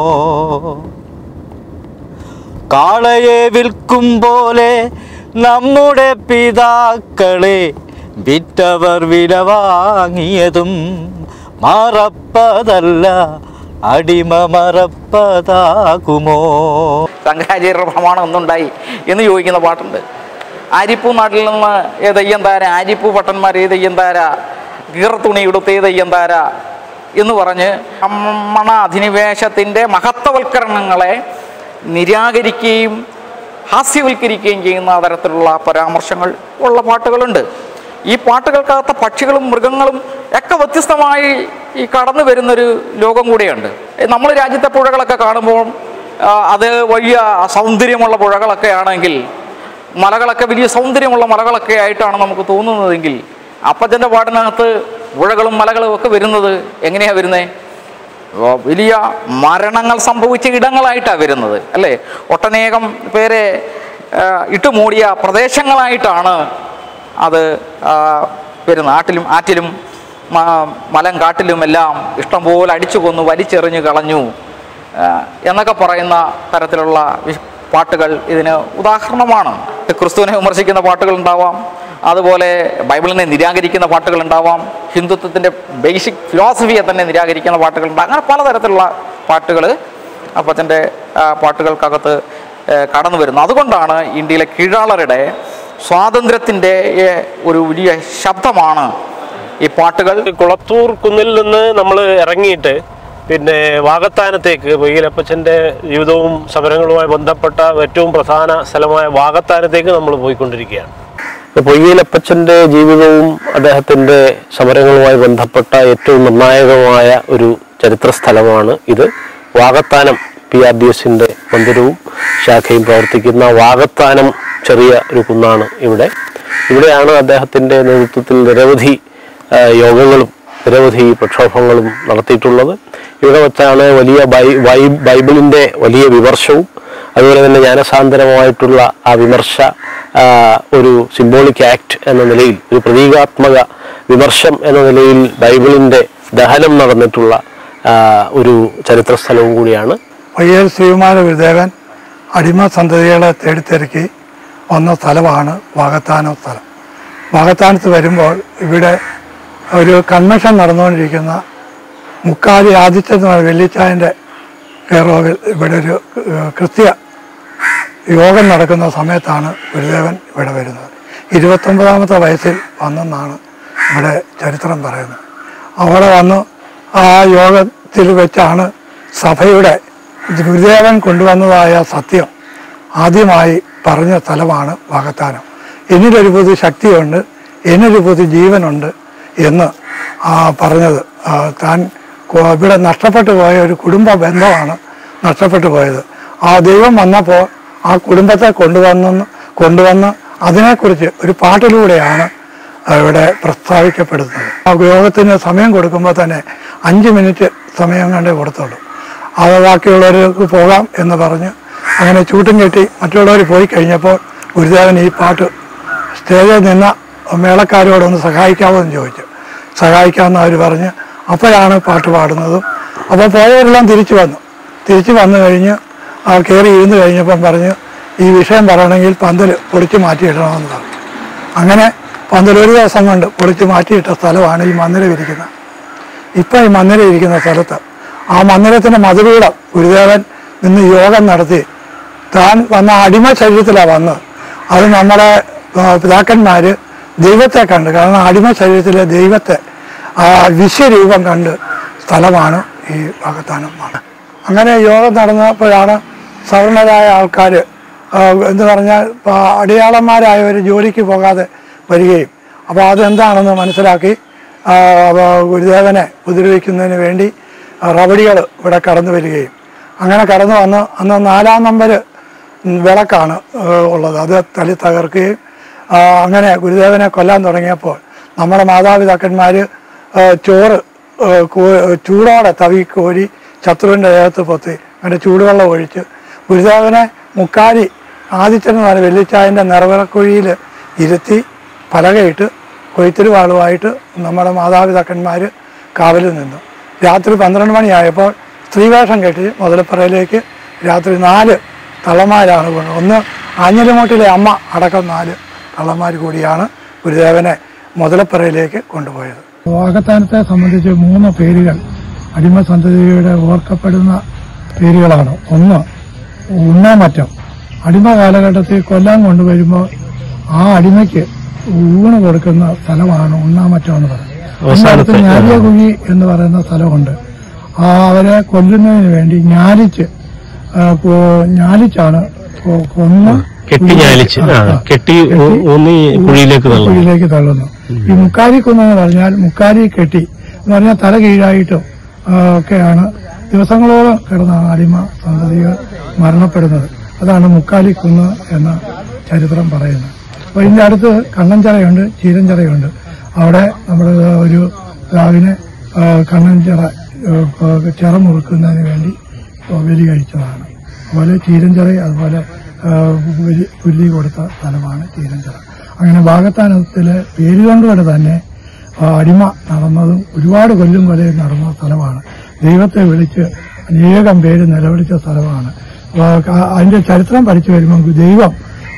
കാളയെ വിൽക്കും പോലെ നമ്മുടെ പിതാക്കളെ വിറ്റവർ വില വാങ്ങിയതും മറപ്പതല്ല അടിമ മറപ്പതാകുമോ ശങ്കരാചാര്യ പ്രമാണം ഒന്നുണ്ടായി എന്ന് ചോദിക്കുന്ന പാട്ടുണ്ട് ആരിപ്പൂ നാട്ടിൽ നിന്ന് ഏ തെയ്യം താര ആരിപ്പൂ പട്ടന്മാർ ഏ തെയ്യം താര കീറത്തുണി ഉടുത്ത് ഏ തെയ്യം താര എന്ന് പറഞ്ഞ് ബ്രാഹ്മണ അധിനിവേശത്തിൻ്റെ മഹത്വവൽക്കരണങ്ങളെ നിരാകരിക്കുകയും ഹാസ്യവൽക്കരിക്കുകയും ചെയ്യുന്ന തരത്തിലുള്ള പരാമർശങ്ങൾ ഉള്ള പാട്ടുകളുണ്ട് ഈ പാട്ടുകൾക്കകത്ത പക്ഷികളും മൃഗങ്ങളും ഒക്കെ വ്യത്യസ്തമായി ഈ കടന്നു വരുന്നൊരു ലോകം കൂടിയുണ്ട് നമ്മൾ രാജ്യത്തെ പുഴകളൊക്കെ കാണുമ്പോൾ ആ, അത് വലിയ സൗന്ദര്യമുള്ള പുഴകളൊക്കെ ആണെങ്കിൽ മലകളൊക്കെ വലിയ സൗന്ദര്യമുള്ള മലകളൊക്കെ ആയിട്ടാണ് നമുക്ക് തോന്നുന്നതെങ്കിൽ അപ്പച്ചൻ്റെ പാടിനകത്ത് പുഴകളും മലകളും ഒക്കെ വരുന്നത് എങ്ങനെയാണ് വരുന്നത് വ- വലിയ മരണങ്ങൾ സംഭവിച്ച ഇടങ്ങളായിട്ടാണ് വരുന്നത് അല്ലേ ഒട്ടനേകം പേരെ ആ, ഇട്ടുമൂടിയ പ്രദേശങ്ങളായിട്ടാണ് അത് ആ, വരുന്നത് ആട്ടിലും ആറ്റിലും മ- മലം കാട്ടിലും എല്ലാം ഇഷ്ടംപോലെ അടിച്ചു കൊന്നു വലിച്ചെറിഞ്ഞു കളഞ്ഞു ആ, എന്നൊക്കെ പറയുന്ന തരത്തിലുള്ള വിശ്- പാട്ടുകൾ ഇതിന് ഉദാഹരണമാണ് ക്രിസ്തുവിനെ വിമർശിക്കുന്ന പാട്ടുകൾ ഉണ്ടാവാം അതുപോലെ ബൈബിളിനെ നിരാകരിക്കുന്ന പാട്ടുകൾ ഉണ്ടാവാം ഹിന്ദുത്വത്തിൻ്റെ ബേസിക് ഫിലോസഫിയെ തന്നെ നിരാകരിക്കുന്ന പാട്ടുകൾ ഉണ്ടാകും അങ്ങനെ പലതരത്തിലുള്ള പാട്ടുകൾ അപ്പച്ചൻ്റെ ആ, പാട്ടുകൾക്കകത്ത് ഏ, കടന്നു വരുന്നു അതുകൊണ്ടാണ് ഇന്ത്യയിലെ കീഴാളരുടെ സ്വാതന്ത്ര്യത്തിൻ്റെ ഏ, ഒരു വലിയ ശബ്ദമാണ് ഈ പാട്ടുകൾ കുളത്തൂർ കുന്നിൽ നിന്ന് നമ്മൾ ഇറങ്ങിയിട്ട് പിന്നെ വാകത്താനത്തേക്ക് പൊയ്യലപ്പച്ചൻ്റെ ജീവിതവും സമരങ്ങളുമായി ബന്ധപ്പെട്ട ഏറ്റവും പ്രധാന സ്ഥലമായ വാകത്താനത്തേക്ക് നമ്മൾ പോയിക്കൊണ്ടിരിക്കുകയാണ് പൊയ്യലപ്പച്ചൻ്റെ ജീവിതവും അദ്ദേഹത്തിൻ്റെ സമരങ്ങളുമായി ബന്ധപ്പെട്ട ഏറ്റവും നിർണായകമായ ഒരു ചരിത്ര സ്ഥലമാണ് ഇത് വാകത്താനം പി ആർ ഡി എസിൻ്റെ മന്ദിരവും ശാഖയും പ്രവർത്തിക്കുന്ന വാകത്താനം ചെറിയ ഒരു കുന്നാണ് ഇവിടെ ഇവിടെയാണ് അദ്ദേഹത്തിൻ്റെ നേതൃത്വത്തിൽ നിരവധി ആ, യോഗങ്ങളും നിരവധി പ്രക്ഷോഭങ്ങളും നടത്തിയിട്ടുള്ളത് ഇവിടെ വച്ചാണ് വലിയ ബൈ ബൈ ബൈബിളിൻ്റെ വലിയ വിമർശവും അതുപോലെ തന്നെ ജ്ഞാനസാന്തരമായിട്ടുള്ള ആ വിമർശ ആ, ഒരു സിംബോളിക് ആക്ട് എന്ന നിലയിൽ ഒരു പ്രതീകാത്മക വിമർശം എന്ന നിലയിൽ ബൈബിളിൻ്റെ ദഹനം നടന്നിട്ടുള്ള ആ, ഒരു ചരിത്ര സ്ഥലവും കൂടിയാണ് വയ്യേൽ ശ്രീകുമാര ഗുരുദേവൻ അടിമ സന്തതികളെ തേടിത്തിരക്കി വന്ന സ്ഥലമാണ് വാകത്താനം സ്ഥലം വാകത്താനത്ത് വരുമ്പോൾ ഇവിടെ ഒരു കൺവെൻഷൻ നടന്നുകൊണ്ടിരിക്കുന്ന മുക്കാലി ആദിത്യ എന്ന് പറയുന്ന വെള്ളിച്ചായൻ്റെ കെയറോവിൽ ഇവിടെ ഒരു ഏഹ്, കൃത്യ യോഗം നടക്കുന്ന സമയത്താണ് ഗുരുദേവൻ ഇവിടെ വരുന്നത് ഇരുപത്തൊമ്പതാമത്തെ വയസ്സിൽ വന്നെന്നാണ് ഇവിടെ ചരിത്രം പറയുന്നത് അവിടെ വന്നു ആ യോഗത്തിൽ വെച്ചാണ് സഭയുടെ ഗുരുദേവൻ കൊണ്ടുവന്നതായ സത്യം ആദ്യമായി പറഞ്ഞ സ്ഥലമാണ് വാകത്താനം എന്നിലൊരു പുതു ശക്തിയുണ്ട് എന്നിലൊരു പുതു ജീവനുണ്ട് എന്ന് ആ പറഞ്ഞത് ആ, താൻ കൊ- ഇവിടെ നഷ്ടപ്പെട്ടു പോയ ഒരു കുടുംബ ബന്ധമാണ് നഷ്ടപ്പെട്ടു പോയത് ആ ദൈവം വന്നപ്പോൾ ആ കുടുംബത്തെ കൊണ്ടുവന്ന് കൊണ്ടുവന്ന് അതിനെക്കുറിച്ച് ഒരു പാട്ടിലൂടെയാണ് ഇവിടെ പ്രസ്താവിക്കപ്പെടുന്നത് ആ യോഗത്തിന് സമയം കൊടുക്കുമ്പോൾ തന്നെ അഞ്ച് മിനിറ്റ് സമയം കണ്ടേ കൊടുത്തുള്ളൂ അത് ബാക്കിയുള്ളവർക്ക് പോകാം എന്ന് പറഞ്ഞ് അങ്ങനെ ചൂട്ടും കെട്ടി മറ്റുള്ളവർ പോയി കഴിഞ്ഞപ്പോൾ ഗുരുദേവൻ ഈ പാട്ട് സ്റ്റേജിൽ നിന്ന മേളക്കാരോടൊന്ന് സഹായിക്കാമോ എന്ന് ചോദിച്ചു സഹായിക്കാമെന്ന് അവർ പറഞ്ഞ് അപ്പോഴാണ് പാട്ട് പാടുന്നതും അപ്പോൾ പോയവരെല്ലാം തിരിച്ചു വന്നു തിരിച്ചു വന്നു കഴിഞ്ഞ് ആ കയറി ഇരുന്ന് കഴിഞ്ഞപ്പം പറഞ്ഞ് ഈ വിഷയം പറയണമെങ്കിൽ പന്തൽ പൊളിച്ചു മാറ്റിയിടണമെന്ന് പറഞ്ഞു അങ്ങനെ പന്തൽ ഒരു ദിവസം കൊണ്ട് പൊളിച്ചു മാറ്റിയിട്ട സ്ഥലമാണ് ഈ മന്ദിരം ഇരിക്കുന്നത് ഇപ്പം ഈ മന്ദിരം ഇരിക്കുന്ന സ്ഥലത്ത് ആ മന്ദിരത്തിൻ്റെ മധുരൂടം ഗുരുദേവൻ നിന്ന് യോഗം നടത്തി താൻ വന്ന അടിമ ശരീരത്തിലാണ് വന്നത് അത് നമ്മുടെ ആ, പിതാക്കന്മാർ ദൈവത്തെ കണ്ട് കാരണം അടിമ ശരീരത്തിലെ ദൈവത്തെ ആ വിശ്വരൂപം കണ്ട് സ്ഥലമാണ് ഈ വാഗത്താനം മഠം അങ്ങനെ യോഗം നടന്നപ്പോഴാണ് സവർണരായ ആൾക്കാർ എന്ന് പറഞ്ഞാൽ ആ, അടിയാളന്മാരായവർ ജോലിക്ക് പോകാതെ വരികയും അപ്പോൾ അതെന്താണെന്ന് മനസ്സിലാക്കി ആ, അപ്പോൾ ഗുരുദേവനെ ഉപദ്രവിക്കുന്നതിന് വേണ്ടി റബഡികൾ ഇവിടെ കടന്നു വരികയും അങ്ങനെ കടന്നു വന്ന് അന്ന് നാലാം നമ്പർ വിളക്കാണ് ആ, ഉള്ളത് അത് തലി തകർക്കുകയും ആ, അങ്ങനെ ഗുരുദേവനെ കൊല്ലാൻ തുടങ്ങിയപ്പോൾ നമ്മുടെ മാതാപിതാക്കന്മാർ ചോറ് ആ, കോ- ചൂടോടെ തവി കോരി ശത്രുവിൻ്റെ ദേഹത്ത് പൊത്തി അങ്ങനെ ചൂടുവെള്ളം ഒഴിച്ച് ഗുരുദേവനെ മുക്കാരി ആദിത്യൻ എന്ന് പറഞ്ഞ വെള്ളിച്ചായൻ്റെ നിറവിറക്കുഴിയിൽ ഇരുത്തി പലകയിട്ട് കൊയ്ത്തിരുവാളുമായിട്ട് നമ്മുടെ മാതാപിതാക്കന്മാർ കാവലിൽ നിന്നു രാത്രി പന്ത്രണ്ട് മണിയായപ്പോൾ സ്ത്രീവേഷം കെട്ടി മുതലപ്പുറയിലേക്ക് രാത്രി നാല് തള്ളമാരാണ് കൊണ്ടത് ഒന്ന് ആഞ്ഞിലിമൂട്ടിലെ അമ്മ അടക്കം നാല് തള്ളമാർ കൂടിയാണ് ഗുരുദേവനെ മുതലപ്പുറയിലേക്ക് കൊണ്ടുപോയത് വാഗത്താനത്തെ സംബന്ധിച്ച് മൂന്ന് പേരുകൾ അടിമ സന്തതിയുടെ ഓർക്കപ്പെടുന്ന പേരുകളാണ് ഒന്ന് ഉണ്ണാമറ്റം അടിമ കാലഘട്ടത്തിൽ കൊല്ലാൻ കൊണ്ടുവരുമ്പോൾ ആ അടിമയ്ക്ക് ഊണ് കൊടുക്കുന്ന സ്ഥലമാണ് ഉണ്ണാമറ്റം എന്ന് പറയുന്നത് അതിനടുത്ത് ഞാലിയകുഴി എന്ന് പറയുന്ന സ്ഥലമുണ്ട് ആ അവരെ കൊല്ലുന്നതിന് വേണ്ടി ഞാലിച്ച് ആ, കൊ- ഞാലിച്ചാണ് കൊ- കൊന്ന് കെട്ടി ഞാലിച്ച് ആ, കെട്ടി ഊ- ഊന്നി കുഴിയിലേക്ക് തള്ളും കുഴിയിലേക്ക് തള്ളുന്നു ഈ മുക്കാരി കുന്നെന്ന് പറഞ്ഞാൽ മുക്കാരി കെട്ടി എന്ന് പറഞ്ഞാൽ തല കീഴായിട്ടും ആ, ഒക്കെയാണ് ദിവസങ്ങളോളം കിടന്നാണ് അടിമ സന്തതികൾ മരണപ്പെടുന്നത് അതാണ് മുക്കാലി കുന്ന് എന്ന ചരിത്രം പറയുന്നത് അപ്പൊ ഇതിന്റെ അടുത്ത് കണ്ണൻചിറയുണ്ട് ചീരഞ്ചിറയുണ്ട് അവിടെ നമ്മുടെ ഒരു രാവിലെ കണ്ണൻചിറ ആ, ചിറ മുറുക്കുന്നതിന് വേണ്ടി ബലി കഴിച്ചതാണ് അതുപോലെ ചീരഞ്ചിറ അതുപോലെ ആ, ബലി- ബലി കൊടുത്ത സ്ഥലമാണ് ചീരഞ്ചിറ അങ്ങനെ ഭാഗത്താനത്തിലെ പേരുകൊണ്ടുകൊണ്ട് തന്നെ ആ, അടിമ നടന്നതും ഒരുപാട് കൊല്ലും കൊലയും നടന്ന സ്ഥലമാണ് ദൈവത്തെ വിളിച്ച് അനേകം പേര് നിലവിളിച്ച സ്ഥലമാണ് ആ, ക- അതിന്റെ ചരിത്രം പഠിച്ചു വരുമ്പോൾ ദൈവം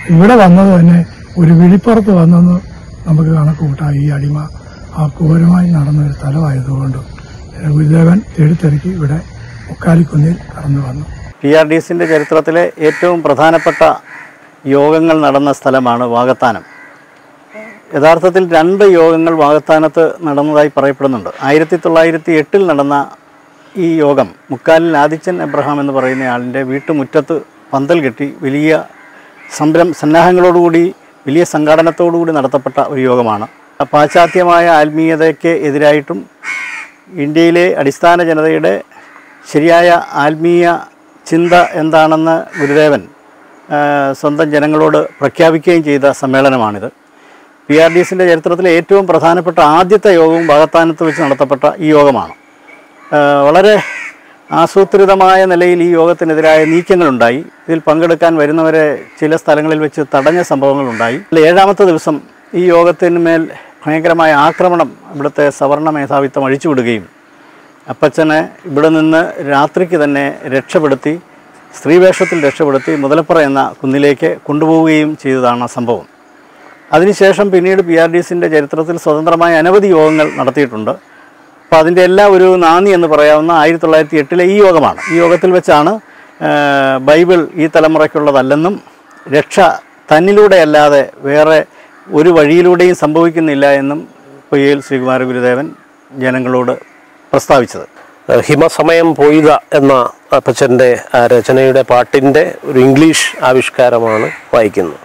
ഇവിടെ വന്നത് തന്നെ ഒരു വിളിപ്പുറത്ത് വന്നെന്ന് നമുക്ക് കണക്ക് കൂട്ടാം ഈ അടിമ ആ ക്രൂരമായി നടന്ന ഒരു സ്ഥലമായതുകൊണ്ട് ഗുരുദേവൻ തേടിത്തിരക്കി ഇവിടെ മുക്കാലിക്കുന്നിൽ കടന്നു വന്നു പി ആർ ഡി എസിൻ്റെ ചരിത്രത്തിലെ ഏറ്റവും പ്രധാനപ്പെട്ട യോഗങ്ങൾ നടന്ന സ്ഥലമാണ് വാകത്താനം യഥാർത്ഥത്തിൽ രണ്ട് യോഗങ്ങൾ വാകത്താനത്ത് നടന്നതായി പറയപ്പെടുന്നുണ്ട് ആയിരത്തി തൊള്ളായിരത്തി എട്ടിൽ നടന്ന ഈ യോഗം മുക്കാലിൽ ആദിത്യൻ എബ്രഹാം എന്ന് പറയുന്ന ആളിൻ്റെ വീട്ടുമുറ്റത്ത് പന്തൽ കെട്ടി വലിയ സംരം സന്നാഹങ്ങളോടുകൂടി വലിയ സംഘാടനത്തോടുകൂടി നടത്തപ്പെട്ട ഒരു യോഗമാണ് പാശ്ചാത്യമായ ആത്മീയതയ്ക്ക് എതിരായിട്ടും ഇന്ത്യയിലെ അടിസ്ഥാന ജനതയുടെ ശരിയായ ആത്മീയ ചിന്ത എന്താണെന്ന് ഗുരുദേവൻ ആ, സ്വന്തം ജനങ്ങളോട് പ്രഖ്യാപിക്കുകയും ചെയ്ത സമ്മേളനമാണിത് പി ആർ ഡി എസിൻ്റെ ചരിത്രത്തിലെ ഏറ്റവും പ്രധാനപ്പെട്ട ആദ്യത്തെ യോഗവും ഭാഗത്താനത്ത് വെച്ച് നടത്തപ്പെട്ട ഈ യോഗമാണ് ആ, വളരെ ആസൂത്രിതമായ നിലയിൽ ഈ യോഗത്തിനെതിരായ നീക്കങ്ങളുണ്ടായി ഇതിൽ പങ്കെടുക്കാൻ വരുന്നവരെ ചില സ്ഥലങ്ങളിൽ വെച്ച് തടഞ്ഞ സംഭവങ്ങളുണ്ടായി ഇതിൽ ഏഴാമത്തെ ദിവസം ഈ യോഗത്തിന്മേൽ ഭയങ്കരമായ ആക്രമണം ഇവിടുത്തെ സവർണ മേധാവിത്വം അഴിച്ചുവിടുകയും അപ്പച്ചനെ ഇവിടെ നിന്ന് രാത്രിക്ക് തന്നെ രക്ഷപ്പെടുത്തി സ്ത്രീവേഷത്തിൽ രക്ഷപ്പെടുത്തി മുതലപ്പുറ എന്ന കുന്നിലേക്ക് കൊണ്ടുപോവുകയും ചെയ്തതാണ് ആ സംഭവം അതിനുശേഷം പിന്നീട് പി ആർ ഡി എസിൻ്റെ ചരിത്രത്തിൽ സ്വതന്ത്രമായ അനവധി യോഗങ്ങൾ നടത്തിയിട്ടുണ്ട് അപ്പോൾ അതിൻ്റെ എല്ലാ ഒരു നാന്ദി എന്ന് പറയാവുന്ന ആയിരത്തി തൊള്ളായിരത്തി എട്ടിലെ ഈ യോഗമാണ് ഈ യോഗത്തിൽ വെച്ചാണ് ആ, ബൈബിൾ ഈ തലമുറയ്ക്കുള്ളതല്ലെന്നും രക്ഷ തന്നിലൂടെ അല്ലാതെ വേറെ ഒരു വഴിയിലൂടെയും സംഭവിക്കുന്നില്ല എന്നും പൊയ്യൽ ശ്രീകുമാര ഗുരുദേവൻ ജനങ്ങളോട് പ്രസ്താവിച്ചത് ഹിമസമയം പോയിക എന്ന അപ്പച്ചൻ്റെ ആ രചനയുടെ പാട്ടിൻ്റെ ഒരു ഇംഗ്ലീഷ് ആവിഷ്കാരമാണ് വായിക്കുന്നത്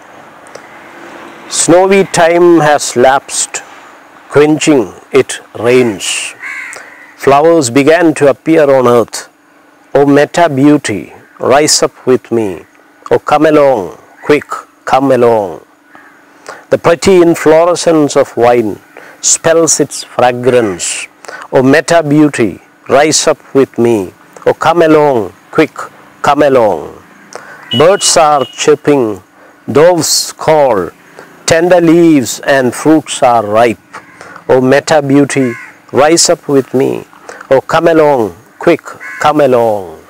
snowy time has lapsed quenching it rains. Flowers began to appear on earth. O meta beauty, rise up with me. O come along, quick, come along. The pretty inflorescence of wine spells its fragrance. O meta beauty, rise up with me. O come along, quick, come along. Birds are chirping, doves call, tender leaves and fruits are ripe. O meta beauty, rise up with me. O come along, quick, come along.